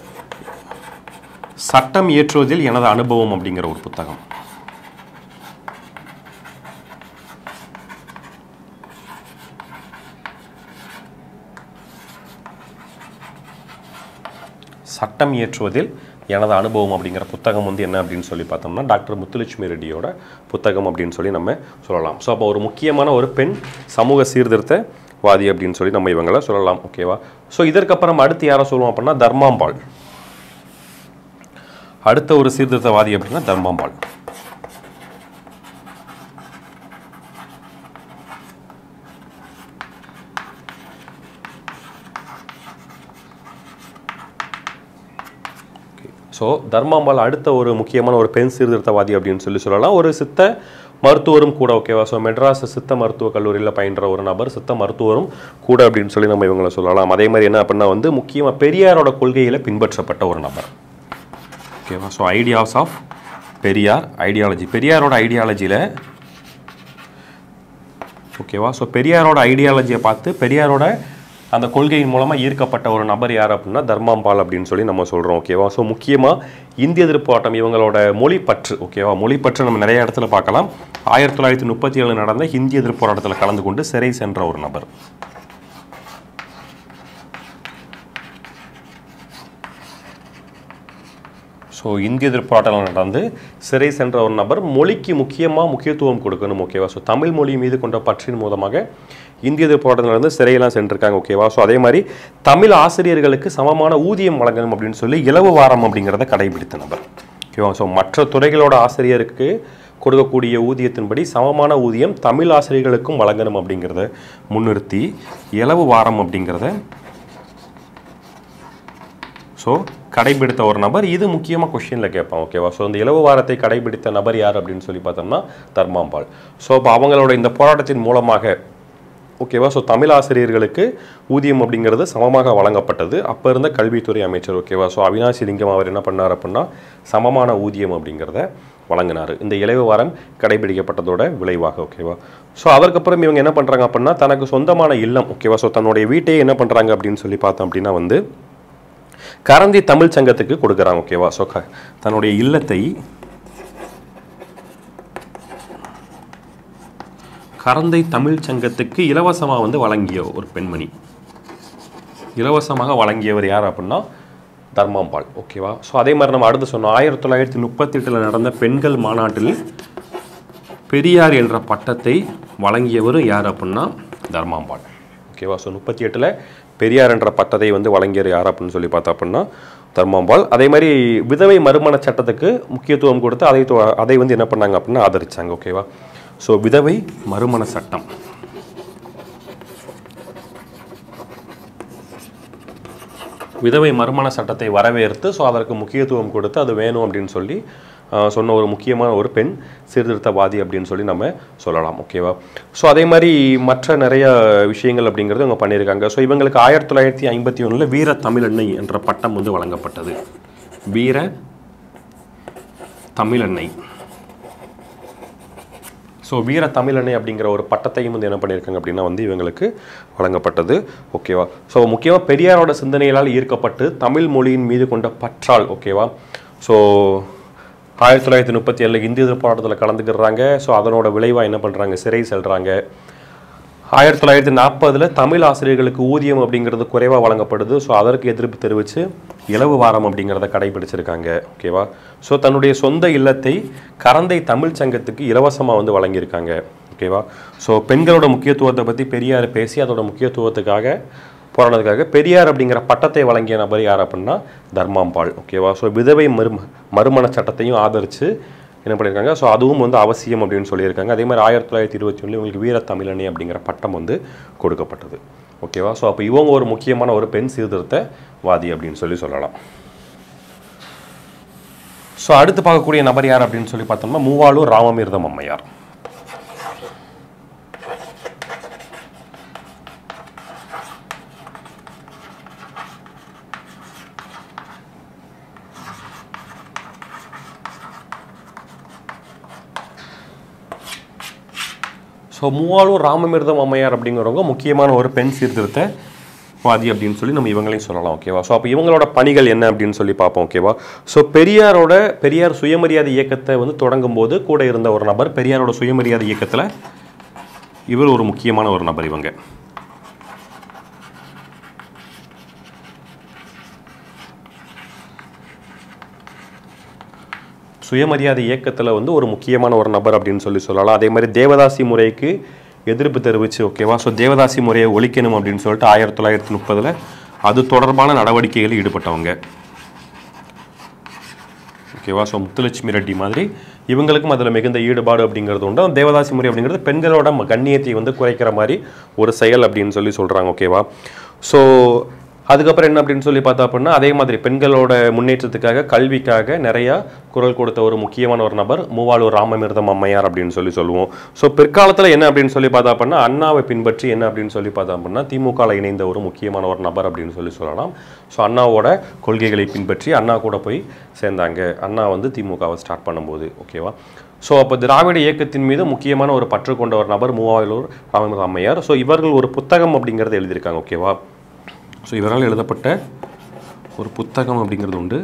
சட்டம் இயற்றுவதில் எனது அனுபவம் அப்படிங்கிற ஒரு புத்தகம் சட்டம் இயற்றுவதில் எனது அனுபவம் அப்படிங்கிற புத்தகம் வந்து என்ன அப்படின்னு சொல்லி பார்த்தோம்னா டாக்டர் முத்துலட்சுமி ரெட்டியோட புத்தகம் அப்படின்னு சொல்லி நம்ம சொல்லலாம் ஸோ அப்போ ஒரு முக்கியமான ஒரு பெண் சமூக சீர்திருத்தவாதி அப்படின்னு சொல்லி நம்ம இவங்களை சொல்லலாம் ஓகேவா ஸோ இதற்கப்புறம் அடுத்து யாரை சொல்லுவோம் அப்படின்னா தர்மாம்பாள் அடுத்த ஒரு சீர்திருத்தவாதி அப்படின்னா தர்மாம்பாள் ஸோ தர்மாம்பாள் அடுத்த ஒரு முக்கியமான ஒரு பெண் சீர்திருத்தவாதி அப்படின்னு சொல்லி சொல்லலாம் ஒரு சித்த மருத்துவரும் கூட ஓகேவா ஸோ மெட்ராஸ் சித்த மருத்துவக் கல்லூரியில் பயின்ற ஒரு நபர் சித்த மருத்துவரும் கூட அப்படின்னு சொல்லி நம்ம இவங்களை சொல்லலாம் அதே மாதிரி என்ன அப்படின்னா வந்து முக்கியமாக பெரியாரோட கொள்கையில் பின்பற்றப்பட்ட ஒரு நபர் ஓகேவா so ideas of Periyar ideology பெரியாரோட ஐடியாலஜியில் ஓகேவா ஸோ பெரியாரோட ஐடியாலஜியை பார்த்து பெரியாரோட அந்த கொள்கையின் மூலமாக ஈர்க்கப்பட்ட ஒரு நபர் யார் அப்படின்னா தர்மாம்பால் அப்படின்னு சொல்லி நம்ம சொல்கிறோம் ஓகேவா ஸோ முக்கியமாக இந்திய எதிர்ப்பாட்டம் இவங்களோட மொழிப்பற்று ஓகேவா மொழிப்பற்று நம்ம நிறைய இடத்துல பார்க்கலாம் ஆயிரத்தி தொள்ளாயிரத்தி முப்பத்தி ஏழு நடந்த இந்திய எதிர்ப்பு போராட்டத்தில் கலந்து கொண்டு சிறை சென்ற ஒரு நபர் ஸோ இந்திய எதிர்ப்பு போராட்டம் நடந்து சிறை சென்ற ஒரு நபர் மொழிக்கு முக்கியமாக முக்கியத்துவம் கொடுக்கணும் ஓகேவா ஸோ தமிழ் மொழி மீது கொண்ட பற்றின் மூலமாக இந்திய எதிர்ப்பு போராட்டத்தில் நடந்து சிறையெல்லாம் சென்றிருக்காங்க ஓகேவா ஸோ அதே மாதிரி தமிழ் ஆசிரியர்களுக்கு சமமான ஊதியம் வழங்கணும் அப்படின்னு சொல்லி இலவு வாரம் அப்படிங்கிறத கடைபிடித்த நபர் ஓகேவா ஸோ மற்ற துறைகளோட ஆசிரியருக்கு கொடுக்கக்கூடிய ஊதியத்தின்படி சமமான ஊதியம் தமிழ் ஆசிரியர்களுக்கும் வழங்கணும் அப்படிங்கிறத முன்னிறுத்தி இலவு வாரம் அப்படிங்கிறத ஸோ கடைபிடித்த ஒரு நபர் இது முக்கியமாக கொஷினில் கேட்பான் ஓகேவா ஸோ இந்த இலவு வாரத்தை கடைபிடித்த நபர் யார் அப்படின்னு சொல்லி பார்த்தோம்னா தர்மாம்பாள் ஸோ இப்போ அவங்களோட இந்த போராட்டத்தின் மூலமாக ஓகேவா ஸோ தமிழ் ஆசிரியர்களுக்கு ஊதியம் அப்படிங்கிறது சமமாக வழங்கப்பட்டது அப்போ இருந்த கல்வித்துறை அமைச்சர் ஓகேவா ஸோ அவினாசி லிங்கம் அவர் என்ன பண்ணார் அப்படின்னா சமமான ஊதியம் அப்படிங்கிறத வழங்கினார் இந்த இலவு வாரம் கடைபிடிக்கப்பட்டதோட விளைவாக ஓகேவா ஸோ அதற்கப்புறம் இவங்க என்ன பண்ணுறாங்க அப்படின்னா தனக்கு சொந்தமான இல்லம் ஓகேவா ஸோ தன்னுடைய வீட்டையே என்ன பண்ணுறாங்க அப்படின்னு சொல்லி பார்த்தோம் அப்படின்னா வந்து கரந்தி தமிழ் சங்கத்துக்கு கொடுக்குறாங்க ஓகேவா ஸோ க தன்னுடைய இல்லத்தை கரந்தை தமிழ் சங்கத்துக்கு இலவசமாக வந்து வழங்கிய ஒரு பெண்மணி இலவசமாக வழங்கியவர் யார் அப்படின்னா தர்மாம்பாள் ஓகேவா ஸோ அதே மாதிரி நம்ம அடுத்து சொன்னோம் ஆயிரத்தி தொள்ளாயிரத்தி முப்பத்தெட்டில் நடந்த பெண்கள் மாநாட்டில் பெரியார் என்ற பட்டத்தை வழங்கியவர் யார் அப்படின்னா தர்மாம்பாள் ஓகேவா ஸோ முப்பத்தி எட்டில் பெரியார் என்ற பட்டத்தை வந்து வழங்கியவர் யார் அப்படின்னு சொல்லி பார்த்தா அப்படின்னா தர்மாம்பாள் அதே மாதிரி விதவை மறுமண சட்டத்துக்கு முக்கியத்துவம் கொடுத்து அதை தொ- அதை வந்து என்ன பண்ணாங்க அப்படின்னா ஆதரிச்சாங்க ஓகேவா ஸோ விதவை மறுமண சட்டம் விதவை மறுமண சட்டத்தை வரவேற்று ஸோ அதற்கு முக்கியத்துவம் கொடுத்து அது வேணும் அப்படின்னு சொல்லி ஆஹ், சொன்ன ஒரு முக்கியமான ஒரு பெண் சீர்திருத்தவாதி அப்படின்னு சொல்லி நம்ம சொல்லலாம் ஓகேவா ஸோ அதே மாதிரி மற்ற நிறைய விஷயங்கள் அப்படிங்கிறது இவங்க பண்ணியிருக்காங்க ஸோ இவங்களுக்கு ஆயிரத்தி தொள்ளாயிரத்தி ஐம்பத்தி ஒன்றில் வீர தமிழன்னை என்ற பட்டம் வந்து வழங்கப்பட்டது வீர தமிழன்னை ஸோ வீர தமிழனை அப்படிங்கிற ஒரு பட்டத்தையும் வந்து என்ன பண்ணியிருக்காங்க அப்படின்னா வந்து இவங்களுக்கு வழங்கப்பட்டது ஓகேவா ஸோ முக்கியமாக பெரியாரோட சிந்தனைகளால் ஈர்க்கப்பட்டு தமிழ் மொழியின் மீது கொண்ட பற்றால் ஓகேவா ஸோ ஆயிரத்தி தொள்ளாயிரத்தி முப்பத்தி ஏழில் இந்திய எதிர்ப்பு போராட்டத்தில் கலந்துக்கிறாங்க ஸோ அதனோட விளைவாக என்ன பண்ணுறாங்க சிறை செல்றாங்க ஆயிரத்தி தொள்ளாயிரத்தி நாற்பதில் தமிழ் ஆசிரியர்களுக்கு ஊதியம் அப்படிங்கிறது குறைவாக வழங்கப்படுது ஸோ அதற்கு எதிர்ப்பு தெரிவித்து இலவு வாரம் அப்படிங்கிறத கடைபிடிச்சிருக்காங்க ஓகேவா ஸோ தன்னுடைய சொந்த இல்லத்தை கரந்தை தமிழ் சங்கத்துக்கு இலவசமாக வந்து வழங்கியிருக்காங்க ஓகேவா ஸோ பெண்களோட முக்கியத்துவத்தை பற்றி பெரியார் பேசி அதோட முக்கியத்துவத்துக்காக போராட்டத்துக்காக பெரியார் அப்படிங்கிற பட்டத்தை வழங்கிய நபர் யார் அப்படின்னா தர்மாம்பாள் ஓகேவா ஸோ விதவை மறு மறுமண சட்டத்தையும் ஆதரித்து என்ன பண்ணியிருக்காங்க ஸோ அதுவும் வந்து அவசியம் அப்படின்னு சொல்லியிருக்காங்க அதே மாதிரி ஆயிரத்தி தொள்ளாயிரத்தி இருபத்தி ஒன்றில் இவங்களுக்கு வீர தமிழனி அப்படிங்கிற பட்டம் வந்து கொடுக்கப்பட்டது ஓகேவா ஸோ அப்போ இவங்க ஒரு முக்கியமான ஒரு பெண் சீர்திருத்தவாதி அப்படின்னு சொல்லி சொல்லலாம் ஸோ அடுத்து பார்க்கக்கூடிய நபர் யார் அப்படின்னு சொல்லி பார்த்தோம்னா மூவாளூர் ராமமிர்தம் அம்மையார் ஸோ மூவாளூர் ராமமிர்தம் அம்மையார் அப்படிங்கிறவங்க முக்கியமான ஒரு பெண் சீர்திருத்த வாதி அப்படின்னு சொல்லி நம்ம இவங்களையும் சொல்லலாம் ஓகேவா ஸோ அப்போ இவங்களோட பணிகள் என்ன அப்படின்னு சொல்லி பார்ப்போம் ஓகேவா ஸோ பெரியாரோட பெரியார் சுயமரியாதை இயக்கத்தை வந்து தொடங்கும் போது கூட இருந்த ஒரு நபர் பெரியாரோட சுயமரியாதை இயக்கத்தில் இவர் ஒரு முக்கியமான ஒரு நபர் இவங்க சுயமரியாதை இயக்கத்தில் வந்து ஒரு முக்கியமான ஒரு நபர் அப்படின்னு சொல்லி சொல்லலாம் அதே மாதிரி தேவதாசி முறைக்கு எதிர்ப்பு தெரிவித்து ஓகேவா ஸோ தேவதாசி முறையை ஒழிக்கணும் அப்படின்னு சொல்லிட்டு ஆயிரத்தி தொள்ளாயிரத்தி முப்பதில் அது தொடர்பான நடவடிக்கைகளில் ஈடுபட்டவங்க ஓகேவா ஸோ முத்துலட்சுமி ரெட்டி மாதிரி இவங்களுக்கும் அதில் மிகுந்த ஈடுபாடு அப்படிங்கிறது உண்டு அந்த தேவதாசி முறை அப்படிங்கிறது பெண்களோட ம- கண்ணியத்தை வந்து குறைக்கிற மாதிரி ஒரு செயல் அப்படின்னு சொல்லி சொல்கிறாங்க ஓகேவா ஸோ அதுக்கப்புறம் என்ன அப்படின்னு சொல்லி பார்த்தா அப்படின்னா அதே மாதிரி பெண்களோட முன்னேற்றத்துக்காக கல்விக்காக நிறையா குரல் கொடுத்த ஒரு முக்கியமான ஒரு நபர் மூவாளூர் ராமமிர்தம் அம்மையார் அப்படின்னு சொல்லி சொல்லுவோம் ஸோ பிற்காலத்தில் என்ன அப்படின்னு சொல்லி பார்த்தா அப்படின்னா அண்ணாவை பின்பற்றி என்ன அப்படின்னு சொல்லி பார்த்தா அப்படின்னா திமுகவில் இணைந்த ஒரு முக்கியமான ஒரு நபர் அப்படின்னு சொல்லி சொல்லலாம் ஸோ அண்ணாவோட கொள்கைகளை பின்பற்றி அண்ணா கூட போய் சேர்ந்தாங்க அண்ணா வந்து திமுகவை ஸ்டார்ட் பண்ணும்போது ஓகேவா ஸோ அப்போ திராவிட இயக்கத்தின் மீது முக்கியமான ஒரு பற்று கொண்ட ஒரு நபர் மூவாயிலூர் ராமமிர்தம் அம்மையார் ஸோ இவர்கள் ஒரு புத்தகம் அப்படிங்கிறத எழுதியிருக்காங்க ஓகேவா ஸோ இவரால் எழுதப்பட்ட ஒரு புத்தகம் அப்படிங்கிறது உண்டு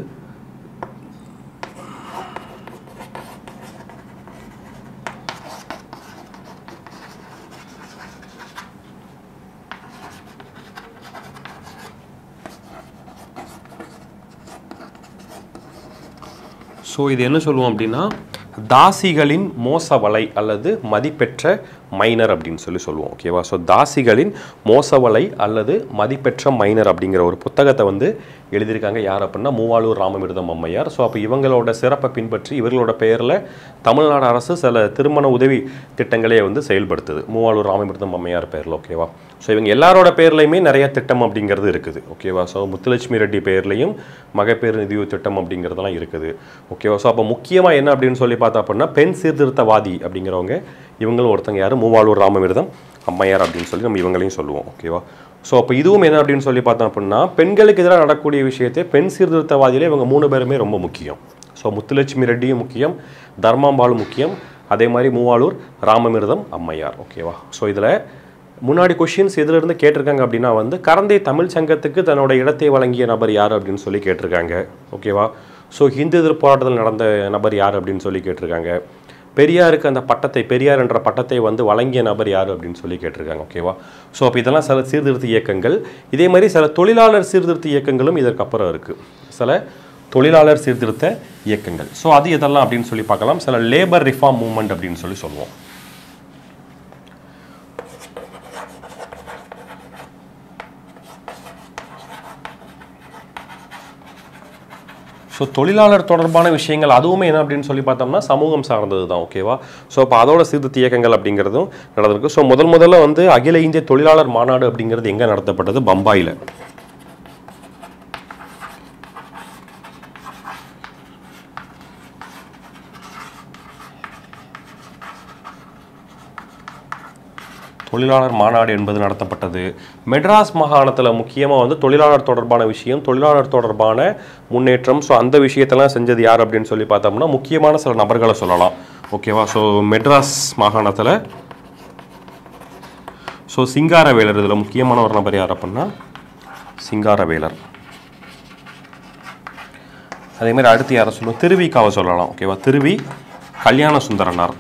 ஸோ இது என்ன சொல்லுவோம் அப்படின்னா தாசிகளின் மோச வலை அல்லது மதிப்பெற்ற மைனர் அப்படின்னு சொல்லி சொல்லுவோம் ஓகேவா ஸோ தாசிகளின் மோசவலை அல்லது மதிப்பெற்ற மைனர் அப்படிங்கிற ஒரு புத்தகத்தை வந்து எழுதியிருக்காங்க யார் அப்படின்னா மூவாளூர் ராமமிர்தம் அம்மையார் ஸோ அப்போ இவங்களோட சிறப்பை பின்பற்றி இவர்களோட பெயரில் தமிழ்நாடு அரசு சில திருமண உதவி திட்டங்களே வந்து செயல்படுத்துது மூவாளூர் ராமமிர்தம் அம்மையார் பேரில் ஓகேவா ஸோ இவங்க எல்லாரோட பேர்லையுமே நிறைய திட்டம் அப்படிங்கிறது இருக்குது ஓகேவா ஸோ முத்துலட்சுமி ரெட்டி பேர்லையும் மகப்பேறு நிதியுதவி திட்டம் அப்படிங்கிறதெல்லாம் இருக்குது ஓகேவா ஸோ அப்போ முக்கியமாக என்ன அப்படின்னு சொல்லி பார்த்தா அப்படின்னா பெண் சீர்திருத்தவாதி அப்படிங்கிறவங்க இவங்களும் ஒருத்தங்க யார் மூவாளூர் ராமமிர்தம் அம்மையார் அப்படின்னு சொல்லி நம்ம இவங்களையும் சொல்லுவோம் ஓகேவா ஸோ அப்போ இதுவும் என்ன அப்படின்னு சொல்லி பார்த்தோம் அப்படின்னா பெண்களுக்கு எதிராக நடக்கக்கூடிய விஷயத்தை பெண் சீர்திருத்தவாதியிலே இவங்க மூணு பேருமே ரொம்ப முக்கியம் ஸோ முத்துலட்சுமி ரெட்டியும் முக்கியம் தர்மாம்பாலும் முக்கியம் அதே மாதிரி மூவாளூர் ராமமிர்தம் அம்மையார் ஓகேவா ஸோ இதில் முன்னாடி கொஷின்ஸ் இருந்து கேட்டிருக்காங்க அப்படின்னா வந்து கரந்தை தமிழ் சங்கத்துக்கு தன்னோட இடத்தை வழங்கிய நபர் யார் அப்படின்னு சொல்லி கேட்டிருக்காங்க ஓகேவா ஸோ ஹிந்து எதிர்ப்பு போராட்டத்தில் நடந்த நபர் யார் அப்படின்னு சொல்லி கேட்டிருக்காங்க பெரியாருக்கு அந்த பட்டத்தை பெரியார் என்ற பட்டத்தை வந்து வழங்கிய நபர் யார் அப்படின்னு சொல்லி கேட்டிருக்காங்க ஓகேவா ஸோ அப்போ இதெல்லாம் சில சீர்திருத்த இயக்கங்கள் இதே மாதிரி சில தொழிலாளர் சீர்திருத்த இயக்கங்களும் இதற்கப்புறம் இருக்குது சில தொழிலாளர் சீர்திருத்த இயக்கங்கள் ஸோ அது இதெல்லாம் அப்படின்னு சொல்லி பார்க்கலாம் சில லேபர் ரிஃபார்ம் மூவ்மெண்ட் அப்படின்னு சொல்லி சொல்லுவோம் ஸோ தொழிலாளர் தொடர்பான விஷயங்கள் அதுவுமே என்ன அப்படின்னு சொல்லி பார்த்தோம்னா சமூகம் சார்ந்தது தான் ஓகேவா ஸோ அப்போ அதோட சீர்திருத்த இயக்கங்கள் அப்படிங்கிறதும் நடந்திருக்கு ஸோ முதல் முதல்ல வந்து அகில இந்திய தொழிலாளர் மாநாடு அப்படிங்கிறது எங்கே நடத்தப்பட்டது பம்பாயில் தொழிலாளர் மாநாடு என்பது நடத்தப்பட்டது மெட்ராஸ் மாகாணத்தில் முக்கியமாக வந்து தொழிலாளர் தொடர்பான விஷயம் தொழிலாளர் தொடர்பான முன்னேற்றம் ஸோ அந்த விஷயத்தெல்லாம் செஞ்சது யார் அப்படின்னு சொல்லி பார்த்தோம்னா முக்கியமான சில நபர்களை சொல்லலாம் ஓகேவா ஸோ மெட்ராஸ் மாகாணத்தில் ஸோ சிங்காரவேலர் இதில் முக்கியமான ஒரு நபர் யார் அப்படின்னா சிங்காரவேலர் அதே மாதிரி அடுத்து யாரை சொல்லுவோம் திருவிக்காவை சொல்லலாம் ஓகேவா திருவி கல்யாண சுந்தரனார்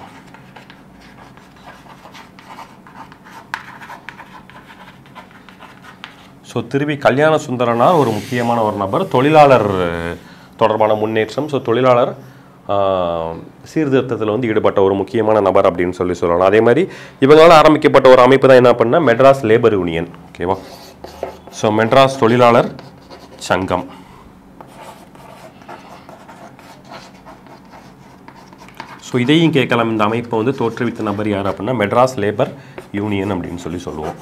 ஸோ திருவி கல்யாண சுந்தரனார் ஒரு முக்கியமான ஒரு நபர் தொழிலாளர் தொடர்பான முன்னேற்றம் ஸோ தொழிலாளர் ஆஹ், சீர்திருத்தத்தில் வந்து ஈடுபட்ட ஒரு முக்கியமான நபர் அப்படின்னு சொல்லி சொல்லலாம் அதே மாதிரி இவங்களால ஆரம்பிக்கப்பட்ட ஒரு அமைப்பு தான் என்ன பண்ணா மெட்ராஸ் லேபர் யூனியன் ஓகேவா ஸோ மெட்ராஸ் தொழிலாளர் சங்கம் ஸோ இதையும் கேட்கலாம் இந்த அமைப்பை வந்து தோற்றுவித்த நபர் யார் அப்படின்னா மெட்ராஸ் லேபர் யூனியன் அப்படின்னு சொல்லி சொல்லுவோம்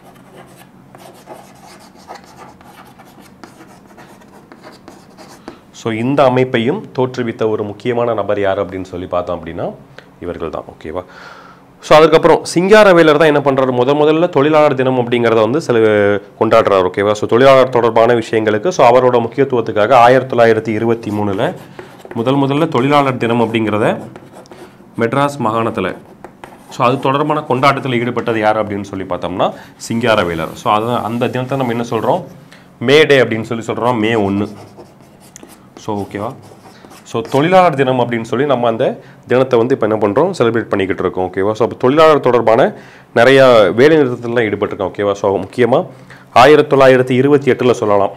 ஸோ இந்த அமைப்பையும் தோற்றுவித்த ஒரு முக்கியமான நபர் யார் அப்படின்னு சொல்லி பார்த்தோம் அப்படின்னா இவர்கள் தான் ஓகேவா ஸோ அதுக்கப்புறம் சிங்காரவேலர் தான் என்ன பண்ணுறாரு முத முதல்ல தொழிலாளர் தினம் அப்படிங்கிறத வந்து சில கொண்டாடுறாரு ஓகேவா ஸோ தொழிலாளர் தொடர்பான விஷயங்களுக்கு ஸோ அவரோட முக்கியத்துவத்துக்காக ஆயிரத்தி தொள்ளாயிரத்தி இருபத்தி மூணில் முதல் முதல்ல தொழிலாளர் தினம் அப்படிங்கிறத மெட்ராஸ் மாகாணத்தில் ஸோ அது தொடர்பான கொண்டாட்டத்தில் ஈடுபட்டது யார் அப்படின்னு சொல்லி பார்த்தோம்னா சிங்காரவேலர் ஸோ அது அந்த தினத்தை நம்ம என்ன சொல்கிறோம் மே டே அப்படின்னு சொல்லி சொல்கிறோம் மே ஒன்று ஸோ ஓகேவா ஸோ தொழிலாளர் தினம் அப்படின்னு சொல்லி நம்ம அந்த தினத்தை வந்து இப்போ என்ன பண்ணுறோம் செலிப்ரேட் பண்ணிக்கிட்டு இருக்கோம் ஓகேவா ஸோ அப்போ தொழிலாளர் தொடர்பான நிறையா வேலை நிறுத்தத்திலாம் ஈடுபட்டிருக்கோம் ஓகேவா ஸோ முக்கியமாக ஆயிரத்தி தொள்ளாயிரத்தி இருபத்தி எட்டில் சொல்லலாம்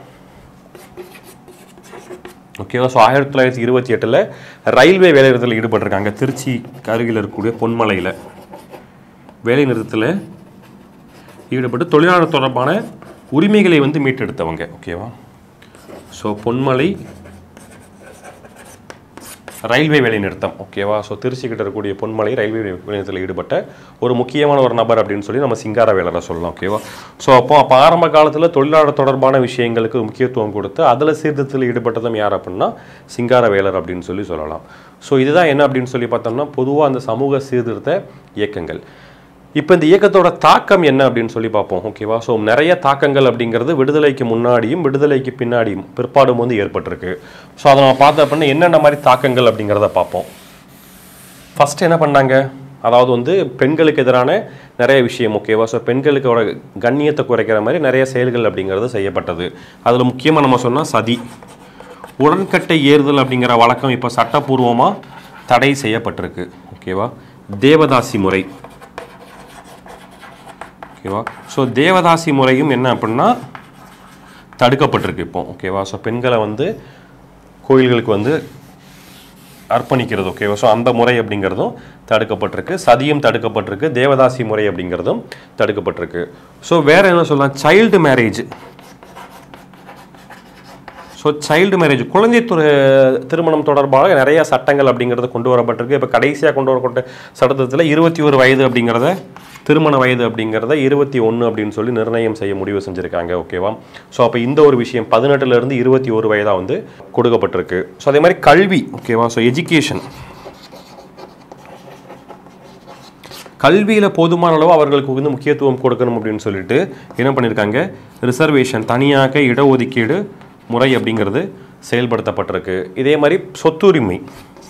ஓகேவா ஸோ ஆயிரத்தி தொள்ளாயிரத்தி இருபத்தி எட்டில் ரயில்வே வேலைநிறுத்தத்தில் ஈடுபட்டிருக்காங்க திருச்சி அருகில் இருக்கக்கூடிய பொன்மலையில் வேலை நிறுத்தத்தில் ஈடுபட்டு தொழிலாளர் தொடர்பான உரிமைகளை வந்து மீட்டெடுத்தவங்க ஓகேவா ஸோ பொன்மலை ரயில்வே வேலைநிறுத்தம் ஓகேவா ஸோ திருச்சி கிட்ட இருக்கக்கூடிய பொன்மலை ரயில்வே வேலைநிறுத்தத்தில் ஈடுபட்ட ஒரு முக்கியமான ஒரு நபர் அப்படின்னு சொல்லி நம்ம சிங்காரவேலரை சொல்லலாம் ஓகேவா ஸோ அப்போ அப்போ ஆரம்ப காலத்தில் தொழிலாளர் தொடர்பான விஷயங்களுக்கு முக்கியத்துவம் கொடுத்து அதில் சீர்திருத்தத்தில் ஈடுபட்டதும் யார் அப்படின்னா சிங்காரவேலர் அப்படின்னு சொல்லி சொல்லலாம் ஸோ இதுதான் என்ன அப்படின்னு சொல்லி பார்த்தோம்னா பொதுவாக அந்த சமூக சீர்திருத்த இயக்கங்கள் இப்போ இந்த இயக்கத்தோட தாக்கம் என்ன அப்படின்னு சொல்லி பார்ப்போம் ஓகேவா ஸோ நிறைய தாக்கங்கள் அப்படிங்கிறது விடுதலைக்கு முன்னாடியும் விடுதலைக்கு பின்னாடியும் பிற்பாடும் வந்து ஏற்பட்டிருக்கு ஸோ அதை நம்ம பார்த்தோம் அப்படின்னா என்னென்ன மாதிரி தாக்கங்கள் அப்படிங்கிறத பார்ப்போம் ஃபர்ஸ்ட் என்ன பண்ணாங்க அதாவது வந்து பெண்களுக்கு எதிரான நிறைய விஷயம் ஓகேவா ஸோ பெண்களுக்கோட கண்ணியத்தை குறைக்கிற மாதிரி நிறைய செயல்கள் அப்படிங்கிறது செய்யப்பட்டது அதில் முக்கியமாக நம்ம சொன்னால் சதி உடன்கட்டை ஏறுதல் அப்படிங்கிற வழக்கம் இப்போ சட்டப்பூர்வமாக தடை செய்யப்பட்டிருக்கு ஓகேவா தேவதாசி முறை ஓகேவா ஸோ தேவதாசி முறையும் என்ன அப்படின்னா தடுக்கப்பட்டிருக்கு இப்போ ஓகேவா ஸோ பெண்களை வந்து கோயில்களுக்கு வந்து அர்ப்பணிக்கிறது ஓகேவா ஸோ அந்த முறை அப்படிங்கிறதும் தடுக்கப்பட்டிருக்கு சதியும் தடுக்கப்பட்டிருக்கு தேவதாசி முறை அப்படிங்கிறதும் தடுக்கப்பட்டிருக்கு ஸோ வேற என்ன சொல்லலாம் child marriage so child marriage குழந்தை துற- திருமணம் தொடர்பாக நிறைய சட்டங்கள் அப்படிங்கிறது கொண்டு வரப்பட்டிருக்கு இப்போ கடைசியாக கொண்டு வரப்பட்ட சட்டத்தில் இருபத்தி ஒரு வயது அப்படிங்கிறத திருமண வயது அப்படிங்கிறத இருபத்தி ஒன்று அப்படின்னு சொல்லி நிர்ணயம் செய்ய முடிவு செஞ்சுருக்காங்க ஓகேவா ஸோ அப்போ இந்த ஒரு விஷயம் பதினெட்டுலேருந்து இருபத்தி ஒரு வயதாக வந்து கொடுக்கப்பட்டிருக்கு ஸோ அதே மாதிரி கல்வி ஓகேவா ஸோ எஜுகேஷன் கல்வியில் போதுமான அளவு அவர்களுக்கு வந்து முக்கியத்துவம் கொடுக்கணும் அப்படின்னு சொல்லிட்டு என்ன பண்ணியிருக்காங்க ரிசர்வேஷன் தனியாக இடஒதுக்கீடு முறை அப்படிங்கிறது செயல்படுத்தப்பட்டிருக்கு இதே மாதிரி சொத்துரிமை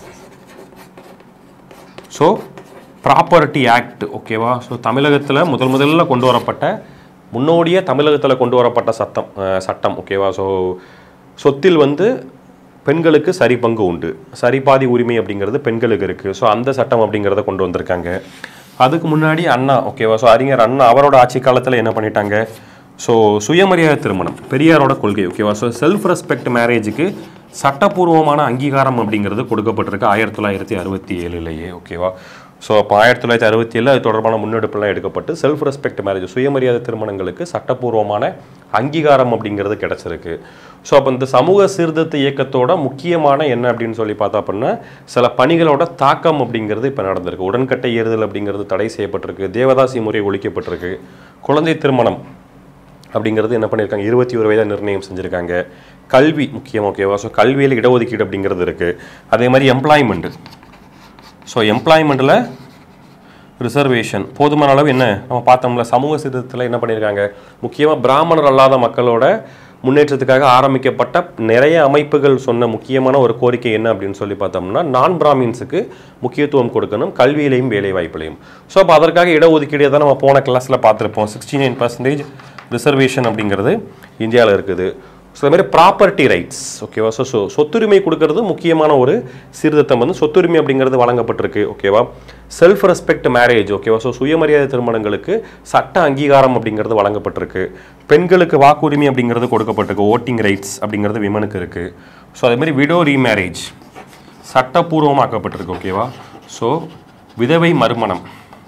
ஸோ ப்ராப்பர்ட்டி ஆக்ட் ஓகேவா ஸோ தமிழகத்தில் முதல் முதல்ல கொண்டு வரப்பட்ட முன்னோடியே தமிழகத்தில் கொண்டு வரப்பட்ட சட்டம் அஹ், சட்டம் ஓகேவா ஸோ சொத்தில் வந்து பெண்களுக்கு சரி பங்கு உண்டு சரிபாதி உரிமை அப்படிங்கிறது பெண்களுக்கு இருக்குது ஸோ அந்த சட்டம் அப்படிங்கிறத கொண்டு வந்திருக்காங்க அதுக்கு முன்னாடி அண்ணா ஓகேவா ஸோ அறிஞர் அண்ணா அவரோட ஆட்சி காலத்தில் என்ன பண்ணிட்டாங்க ஸோ சுயமரியாதை திருமணம் பெரியாரோட கொள்கை ஓகேவா ஸோ செல்ஃப் ரெஸ்பெக்ட் மேரேஜுக்கு சட்டப்பூர்வமான அங்கீகாரம் அப்படிங்கிறது கொடுக்கப்பட்டிருக்கு ஆயிரத்தி தொள்ளாயிரத்தி அறுபத்தி ஏழுலேயே ஓகேவா ஸோ அப்போ ஆயிரத்தி தொள்ளாயிரத்தி அறுபத்தி ஏழில் அது தொடர்பான முன்னெடுப்புலாம் எடுக்கப்பட்டு செல்ஃப் ரெஸ்பெக்ட் மேரேஜ் சுயமரியாதை திருமணங்களுக்கு சட்டப்பூர்வமான அங்கீகாரம் அப்படிங்கிறது கிடைச்சிருக்கு ஸோ அப்போ இந்த சமூக சீர்திருத்த இயக்கத்தோட முக்கியமான என்ன அப்படின்னு சொல்லி பார்த்தா அப்படின்னா சில பணிகளோட தாக்கம் அப்படிங்கிறது இப்போ நடந்திருக்கு உடன்கட்டை ஏறுதல் அப்படிங்கிறது தடை செய்யப்பட்டிருக்கு தேவதாசி முறை ஒழிக்கப்பட்டிருக்கு குழந்தை திருமணம் அப்படிங்கிறது என்ன பண்ணியிருக்காங்க இருபத்தி ஒரு வயதாக நிர்ணயம் செஞ்சுருக்காங்க கல்வி முக்கியம் ஓகேவா ஸோ கல்வியில் இடஒதுக்கீடு அப்படிங்கிறது இருக்குது அதே மாதிரி எம்ப்ளாய்மெண்ட்டு ஸோ எம்ப்ளாய்மெண்ட்டில் ரிசர்வேஷன் போதுமான அளவு என்ன நம்ம பார்த்தோம்ல சமூக சீர்திருத்தத்தில் என்ன பண்ணியிருக்காங்க முக்கியமாக பிராமணர் அல்லாத மக்களோட முன்னேற்றத்துக்காக ஆரம்பிக்கப்பட்ட நிறைய அமைப்புகள் சொன்ன முக்கியமான ஒரு கோரிக்கை என்ன அப்படின்னு சொல்லி பார்த்தோம்னா நான் பிராமின்ஸுக்கு முக்கியத்துவம் கொடுக்கணும் கல்வியிலையும் வேலை வாய்ப்புலையும் ஸோ அப்போ அதற்காக இடஒதுக்கீடு தான் நம்ம போன கிளாஸில் பார்த்துருப்போம் சிக்ஸ்டி நைன் பர்சன்டேஜ் ரிசர்வேஷன் அப்படிங்கிறது இந்தியாவில் இருக்குது ஸோ அது மாதிரி ப்ராப்பர்ட்டி ரைட்ஸ் ஓகேவா ஸோ ஸோ சொத்துரிமை கொடுக்கறது முக்கியமான ஒரு சீர்திருத்தம் வந்து சொத்துரிமை அப்படிங்கிறது வழங்கப்பட்டிருக்கு ஓகேவா செல்ஃப் ரெஸ்பெக்ட் மேரேஜ் ஓகேவா ஸோ சுயமரியாதை திருமணங்களுக்கு சட்ட அங்கீகாரம் அப்படிங்கிறது வழங்கப்பட்டிருக்கு பெண்களுக்கு வாக்குரிமை அப்படிங்கிறது கொடுக்கப்பட்டிருக்கு ஓட்டிங் ரைட்ஸ் அப்படிங்கிறது விமனுக்கு இருக்குது ஸோ அதே மாதிரி விடோ ரீமேரேஜ் சட்டப்பூர்வமாக்கப்பட்டிருக்கு ஓகேவா ஸோ விதவை மறுமணம்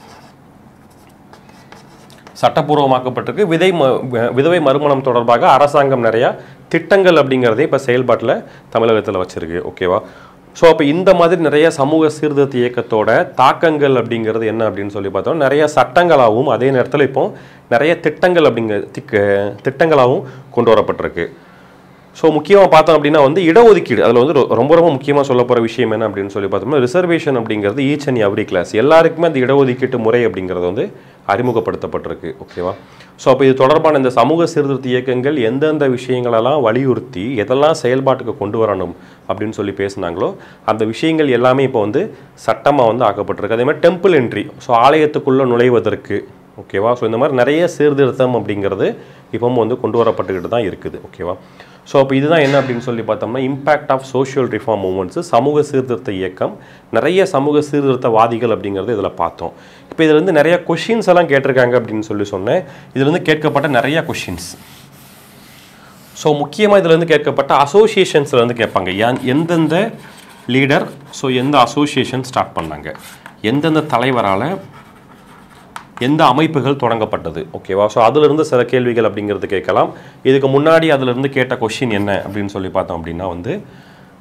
சட்டப்பூர்வமாக்கப்பட்டிருக்கு விதை ம வ- விதவை மறுமணம் தொடர்பாக அரசாங்கம் நிறையா திட்டங்கள் அப்படிங்கிறதே இப்போ செயல்பாட்டில் தமிழகத்தில் வச்சிருக்கு ஓகேவா ஸோ அப்போ இந்த மாதிரி நிறைய சமூக சீர்திருத்த இயக்கத்தோட தாக்கங்கள் அப்படிங்கிறது என்ன அப்படின்னு சொல்லி பார்த்தோம் நிறைய சட்டங்களாகவும் அதே நேரத்தில் இப்போ நிறைய திட்டங்கள் அப்படிங்கிற திக்க திட்டங்களாகவும் கொண்டு வரப்பட்டிருக்கு ஸோ முக்கியமாக பார்த்தோம் அப்படின்னா வந்து இடஒதுக்கீடு அதில் வந்து ரொ- ரொம்ப ரொம்ப முக்கியமாக சொல்ல போகிற விஷயம் என்ன அப்படின்னு சொல்லி பார்த்தோம்னா ரிசர்வேஷன் அப்படிங்கிறது ஈச் அண்ட் எவ்ரி கிளாஸ் எல்லாருக்குமே அந்த இடஒதுக்கீட்டு முறை அப்படிங்கிறது வந்து அறிமுகப்படுத்தப்பட்டிருக்கு ஓகேவா ஸோ அப்போ இது தொடர்பான இந்த சமூக சீர்திருத்த இயக்கங்கள் எந்தெந்த விஷயங்களெல்லாம் வலியுறுத்தி எதெல்லாம் செயல்பாட்டுக்கு கொண்டு வரணும் அப்படின்னு சொல்லி பேசுனாங்களோ அந்த விஷயங்கள் எல்லாமே இப்போ வந்து சட்டமாக வந்து ஆக்கப்பட்டிருக்கு அதே மாதிரி டெம்பிள் என்ட்ரி ஸோ ஆலயத்துக்குள்ளே நுழைவதற்கு ஓகேவா ஸோ இந்த மாதிரி நிறைய சீர்திருத்தம் அப்படிங்கிறது இப்பவும் வந்து கொண்டு வரப்பட்டுக்கிட்டு தான் இருக்குது ஓகேவா ஸோ அப்போ இதுதான் என்ன அப்படின்னு சொல்லி பார்த்தோம்னா impact of social reform movements சமூக சீர்திருத்த இயக்கம் நிறைய சமூக சீர்திருத்தவாதிகள் அப்படிங்கிறது இதில் பார்த்தோம் இப்போ இதுல இருந்து நிறைய கொஷின்ஸ் எல்லாம் கேட்டிருக்காங்க அப்படின்னு சொல்லி சொன்னேன் இதுலேருந்து கேட்கப்பட்ட நிறைய கொஷின்ஸ் ஸோ முக்கியமாக இதிலேருந்து கேட்கப்பட்ட அசோசியேஷன்ஸில் வந்து கேட்பாங்க ஏன் எந்தெந்த லீடர் ஸோ எந்த அசோசியேஷன் ஸ்டார்ட் பண்ணாங்க எந்தெந்த தலைவரால் எந்த அமைப்புகள் தொடங்கப்பட்டது ஓகேவா ஸோ அதிலிருந்து சில கேள்விகள் அப்படிங்கிறது கேட்கலாம் இதுக்கு முன்னாடி அதிலிருந்து கேட்ட கொஷின் என்ன அப்படின்னு சொல்லி பார்த்தோம் அப்படின்னா வந்து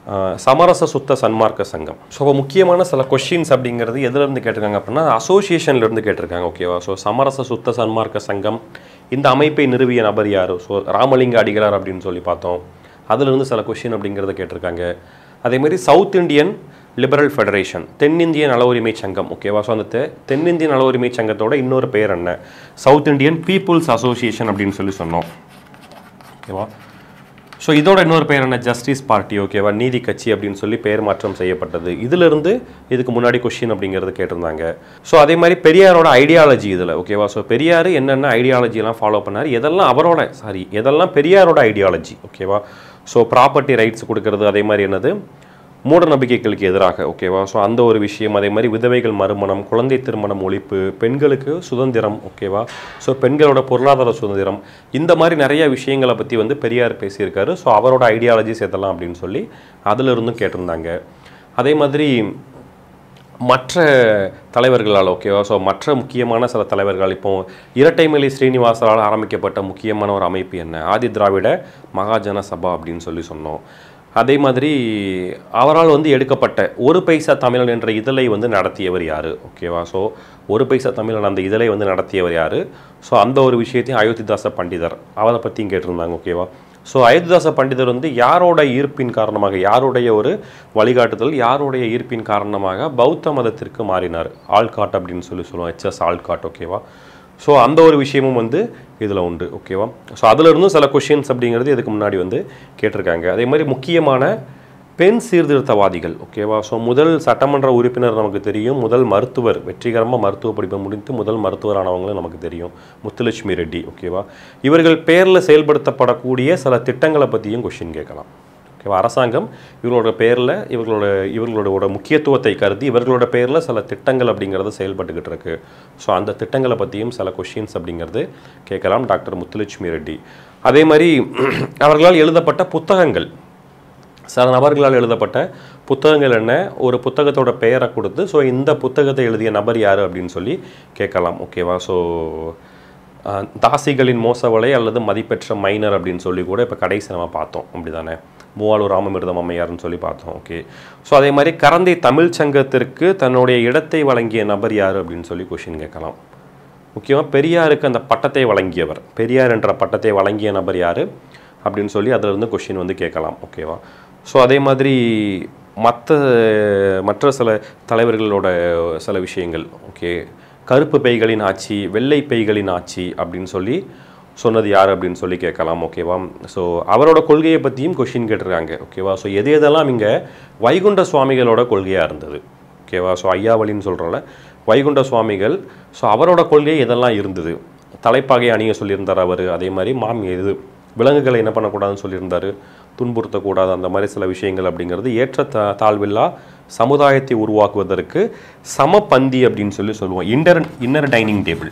ஆஹ் சமரச சுத்த சன்மார்க்க சங்கம் ஸோ முக்கியமான சில கொஷின்ஸ் அப்படிங்கிறது எதுலேருந்து கேட்டிருக்காங்க அப்படின்னா அசோசியேஷன்லேருந்து கேட்டிருக்காங்க ஓகேவா ஸோ சமரச சுத்த சன்மார்க்க சங்கம் இந்த அமைப்பை நிறுவிய நபர் யார் ஸோ ராமலிங்க அடிகளார் அப்படின்னு சொல்லி பார்த்தோம் அதிலிருந்து சில கொஷின் அப்படிங்கிறத கேட்டிருக்காங்க அதே மாதிரி சவுத் இந்தியன் லிபரல் ஃபெடரேஷன் தென்னிந்திய நல உரிமை சங்கம் ஓகேவா ஸோ அந்த தெ- தென்னிந்திய நல உரிமை சங்கத்தோட இன்னொரு பெயர் என்ன சவுத் இந்தியன் பீப்புள்ஸ் அசோசியேஷன் அப்படின்னு சொல்லி சொன்னோம் ஓகேவா ஸோ இதோட இன்னொரு பேர் என்ன ஜஸ்டிஸ் பார்ட்டி ஓகேவா நீதி கட்சி அப்படின்னு சொல்லி பெயர் மாற்றம் செய்யப்பட்டது இதிலிருந்து இதுக்கு முன்னாடி கொஷின் அப்படிங்கிறது கேட்டிருந்தாங்க ஸோ அதே மாதிரி பெரியாரோட ஐடியாலஜி இதில் ஓகேவா ஸோ பெரியார் என்னென்ன ஐடியாலஜிலாம் ஃபாலோ பண்ணார் எதெல்லாம் அவரோட சாரி எதெல்லாம் பெரியாரோட ஐடியாலஜி ஓகேவா ஸோ ப்ராப்பர்ட்டி ரைட்ஸ் கொடுக்கறது அதே மாதிரி என்னது மூட நம்பிக்கைகளுக்கு எதிராக ஓகேவா ஸோ அந்த ஒரு விஷயம் அதே மாதிரி விதவைகள் மறுமணம் குழந்தை திருமணம் ஒழிப்பு பெண்களுக்கு சுதந்திரம் ஓகேவா ஸோ பெண்களோட பொருளாதார சுதந்திரம் இந்த மாதிரி நிறைய விஷயங்களை பற்றி வந்து பெரியார் பேசியிருக்காரு ஸோ அவரோட ஐடியாலஜிஸ் எதெல்லாம் அப்படின்னு சொல்லி அதில் இருந்தும் கேட்டிருந்தாங்க அதே மாதிரி மற்ற தலைவர்களால் ஓகேவா ஸோ மற்ற முக்கியமான சில தலைவர்கள் இப்போ இரட்டைமலை ஸ்ரீனிவாசரால் ஆரம்பிக்கப்பட்ட முக்கியமான ஒரு அமைப்பு என்ன ஆதி திராவிட மகாஜன சபா அப்படின்னு சொல்லி சொன்னோம் அதே மாதிரி அவரால் வந்து எடுக்கப்பட்ட ஒரு பைசா தமிழன் என்ற இதழை வந்து நடத்தியவர் யார் ஓகேவா ஸோ ஒரு பைசா தமிழன் அந்த இதழை வந்து நடத்தியவர் யார் ஸோ அந்த ஒரு விஷயத்தையும் அயோத்திதாச பண்டிதர் அவரை பற்றியும் கேட்டிருந்தாங்க ஓகேவா ஸோ அயோத்திதாச பண்டிதர் வந்து யாரோட ஈர்ப்பின் காரணமாக யாருடைய ஒரு வழிகாட்டுதல் யாருடைய ஈர்ப்பின் காரணமாக பௌத்த மதத்திற்கு மாறினார் ஆள்காட் அப்படின்னு சொல்லி சொல்லுவோம் ஹெச்எஸ் ஆள்காட் ஓகேவா ஸோ அந்த ஒரு விஷயமும் வந்து இதில் உண்டு ஓகேவா ஸோ அதில் இருந்தும் சில கொஷின்ஸ் அப்படிங்கிறது இதுக்கு முன்னாடி வந்து கேட்டிருக்காங்க அதே மாதிரி முக்கியமான பெண் சீர்திருத்தவாதிகள் ஓகேவா ஸோ முதல் சட்டமன்ற உறுப்பினர் நமக்கு தெரியும் முதல் மருத்துவர் வெற்றிகரமாக மருத்துவ படிப்பை முடித்து முதல் மருத்துவரானவங்களும் நமக்கு தெரியும் முத்துலட்சுமி ரெட்டி ஓகேவா இவர்கள் பேரில் செயல்படுத்தப்படக்கூடிய சில திட்டங்களை பற்றியும் கொஷின் கேட்கலாம் ஓகேவா அரசாங்கம் இவர்களோட பேரில் இவர்களோட இவர்களோட முக்கியத்துவத்தை கருதி இவர்களோட பேரில் சில திட்டங்கள் அப்படிங்கிறது செயல்பட்டுக்கிட்டு இருக்கு ஸோ அந்த திட்டங்களை பற்றியும் சில கொஷின்ஸ் அப்படிங்கிறது கேட்கலாம் டாக்டர் முத்துலட்சுமி ரெட்டி அதே மாதிரி அவர்களால் எழுதப்பட்ட புத்தகங்கள் சில நபர்களால் எழுதப்பட்ட புத்தகங்கள் என்ன ஒரு புத்தகத்தோட பெயரை கொடுத்து ஸோ இந்த புத்தகத்தை எழுதிய நபர் யார் அப்படின்னு சொல்லி கேட்கலாம் ஓகேவா ஸோ தாசிகளின் மோசவலை அல்லது மதிப்பெற்ற மைனர் அப்படின்னு சொல்லி கூட இப்போ கடைசி நம்ம பார்த்தோம் அப்படி தானே மூவாலூர் ராமமிர்தம் அம்மையார்னு சொல்லி பார்த்தோம் ஓகே ஸோ அதே மாதிரி கரந்தை தமிழ் சங்கத்திற்கு தன்னுடைய இடத்தை வழங்கிய நபர் யார் அப்படின்னு சொல்லி கொஷின் கேட்கலாம் முக்கியமாக பெரியாருக்கு அந்த பட்டத்தை வழங்கியவர் பெரியார் என்ற பட்டத்தை வழங்கிய நபர் யார் அப்படின்னு சொல்லி அதில் இருந்து கொஷின் வந்து கேட்கலாம் ஓகேவா ஸோ அதே மாதிரி மற்ற மற்ற சில தலைவர்களோட சில விஷயங்கள் ஓகே கருப்பு பைகளின் ஆட்சி வெள்ளை பைகளின் ஆட்சி அப்படின்னு சொல்லி சொன்னது யார் அப்படின்னு சொல்லி கேட்கலாம் ஓகேவா ஸோ அவரோட கொள்கையை பற்றியும் கொஷின் கேட்டிருக்காங்க ஓகேவா ஸோ எது எதெல்லாம் இங்கே வைகுண்ட சுவாமிகளோட கொள்கையாக இருந்தது ஓகேவா ஸோ ஐயாவளின்னு சொல்கிறோம்ல வைகுண்ட சுவாமிகள் ஸோ அவரோட கொள்கை இதெல்லாம் இருந்தது தலைப்பாகை அணிய சொல்லியிருந்தார் அவர் அதே மாதிரி மாமி இது விலங்குகளை என்ன பண்ணக்கூடாதுன்னு சொல்லியிருந்தார் துன்புறுத்தக்கூடாது அந்த மாதிரி சில விஷயங்கள் அப்படிங்கிறது ஏற்ற தா தாழ்வில்லா சமுதாயத்தை உருவாக்குவதற்கு சமபந்தி அப்படின்னு சொல்லி சொல்லுவோம் இன்டர் இன்னர் டைனிங் டேபிள்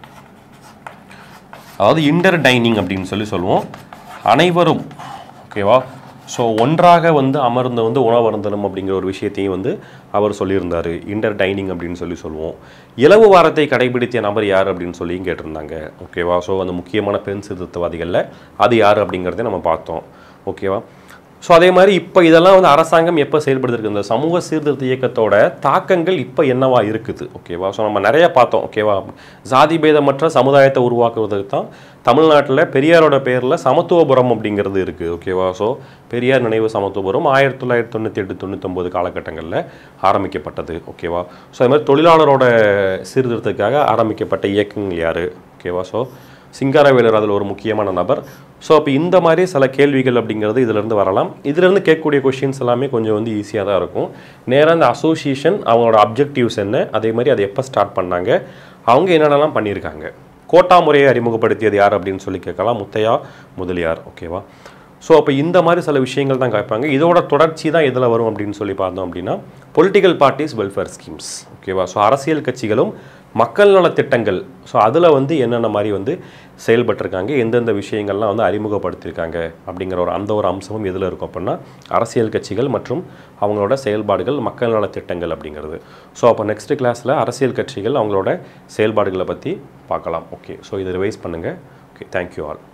அதாவது இன்டர் டைனிங் அப்படின்னு சொல்லி சொல்லுவோம் அனைவரும் ஓகேவா ஸோ ஒன்றாக வந்து அமர்ந்து வந்து உணவருந்தணும் அப்படிங்கிற ஒரு விஷயத்தையும் வந்து அவர் சொல்லியிருந்தார் இன்டர் டைனிங் அப்படின்னு சொல்லி சொல்லுவோம் இலவு வாரத்தை கடைபிடித்த நபர் யார் அப்படின்னு சொல்லியும் கேட்டிருந்தாங்க ஓகேவா ஸோ அந்த முக்கியமான பெண் சீர்திருத்தவாதிகளில் அது யார் அப்படிங்கிறத நம்ம பார்த்தோம் ஓகேவா ஸோ அதே மாதிரி இப்போ இதெல்லாம் வந்து அரசாங்கம் எப்போ செயல்படுத்திருக்கு இந்த சமூக சீர்திருத்த இயக்கத்தோட தாக்கங்கள் இப்போ என்னவா இருக்குது ஓகேவா ஸோ நம்ம நிறைய பார்த்தோம் ஓகேவா ஜாதி பேதமற்ற சமுதாயத்தை உருவாக்குவதற்கு தான் தமிழ்நாட்டில் பெரியாரோட பேரில் சமத்துவபுரம் அப்படிங்கிறது இருக்குது ஓகேவா ஸோ பெரியார் நினைவு சமத்துவபுரம் ஆயிரத்தி தொள்ளாயிரத்தி தொண்ணூற்றி எட்டு தொண்ணூத்தொம்பது காலகட்டங்களில் ஆரம்பிக்கப்பட்டது ஓகேவா ஸோ அது மாதிரி தொழிலாளரோட சீர்திருத்தத்துக்காக ஆரம்பிக்கப்பட்ட இயக்கங்கள் யார் ஓகேவா ஸோ சிங்காரவேலர் அதில் ஒரு முக்கியமான நபர் ஸோ அப்போ இந்த மாதிரி சில கேள்விகள் அப்படிங்கிறது இதிலிருந்து வரலாம் இதிலிருந்து கேட்கக்கூடிய கொஷின்ஸ் எல்லாமே கொஞ்சம் வந்து ஈஸியாக தான் இருக்கும் நேராக இந்த அசோசியேஷன் அவங்களோட அப்ஜெக்டிவ்ஸ் என்ன அதே மாதிரி அதை எப்போ ஸ்டார்ட் பண்ணாங்க அவங்க என்னென்னலாம் பண்ணியிருக்காங்க கோட்டா முறையை அறிமுகப்படுத்தியது யார் அப்படின்னு சொல்லி கேட்கலாம் முத்தையா முதலியார் ஓகேவா ஸோ அப்போ இந்த மாதிரி சில விஷயங்கள் தான் கேட்பாங்க இதோட தொடர்ச்சி தான் எதில் வரும் அப்படின்னு சொல்லி பார்த்தோம் அப்படின்னா பொலிட்டிக்கல் பார்ட்டிஸ் வெல்ஃபேர் ஸ்கீம்ஸ் ஓகேவா ஸோ அரசியல் கட்சிகளும் மக்கள் நலத் திட்டங்கள் ஸோ அதில் வந்து என்னென்ன மாதிரி வந்து செயல்பட்டிருக்காங்க எந்தெந்த விஷயங்கள்லாம் வந்து அறிமுகப்படுத்தியிருக்காங்க அப்படிங்கிற ஒரு அந்த ஒரு அம்சமும் எதில் இருக்கும் அப்படின்னா அரசியல் கட்சிகள் மற்றும் அவங்களோட செயல்பாடுகள் மக்கள் நலத் திட்டங்கள் அப்படிங்கிறது ஸோ அப்போ நெக்ஸ்ட் கிளாஸில் அரசியல் கட்சிகள் அவங்களோட செயல்பாடுகளை பற்றி பார்க்கலாம் ஓகே ஸோ இதை ரிவைஸ் பண்ணுங்கள் ஓகே தேங்க்யூ ஆல்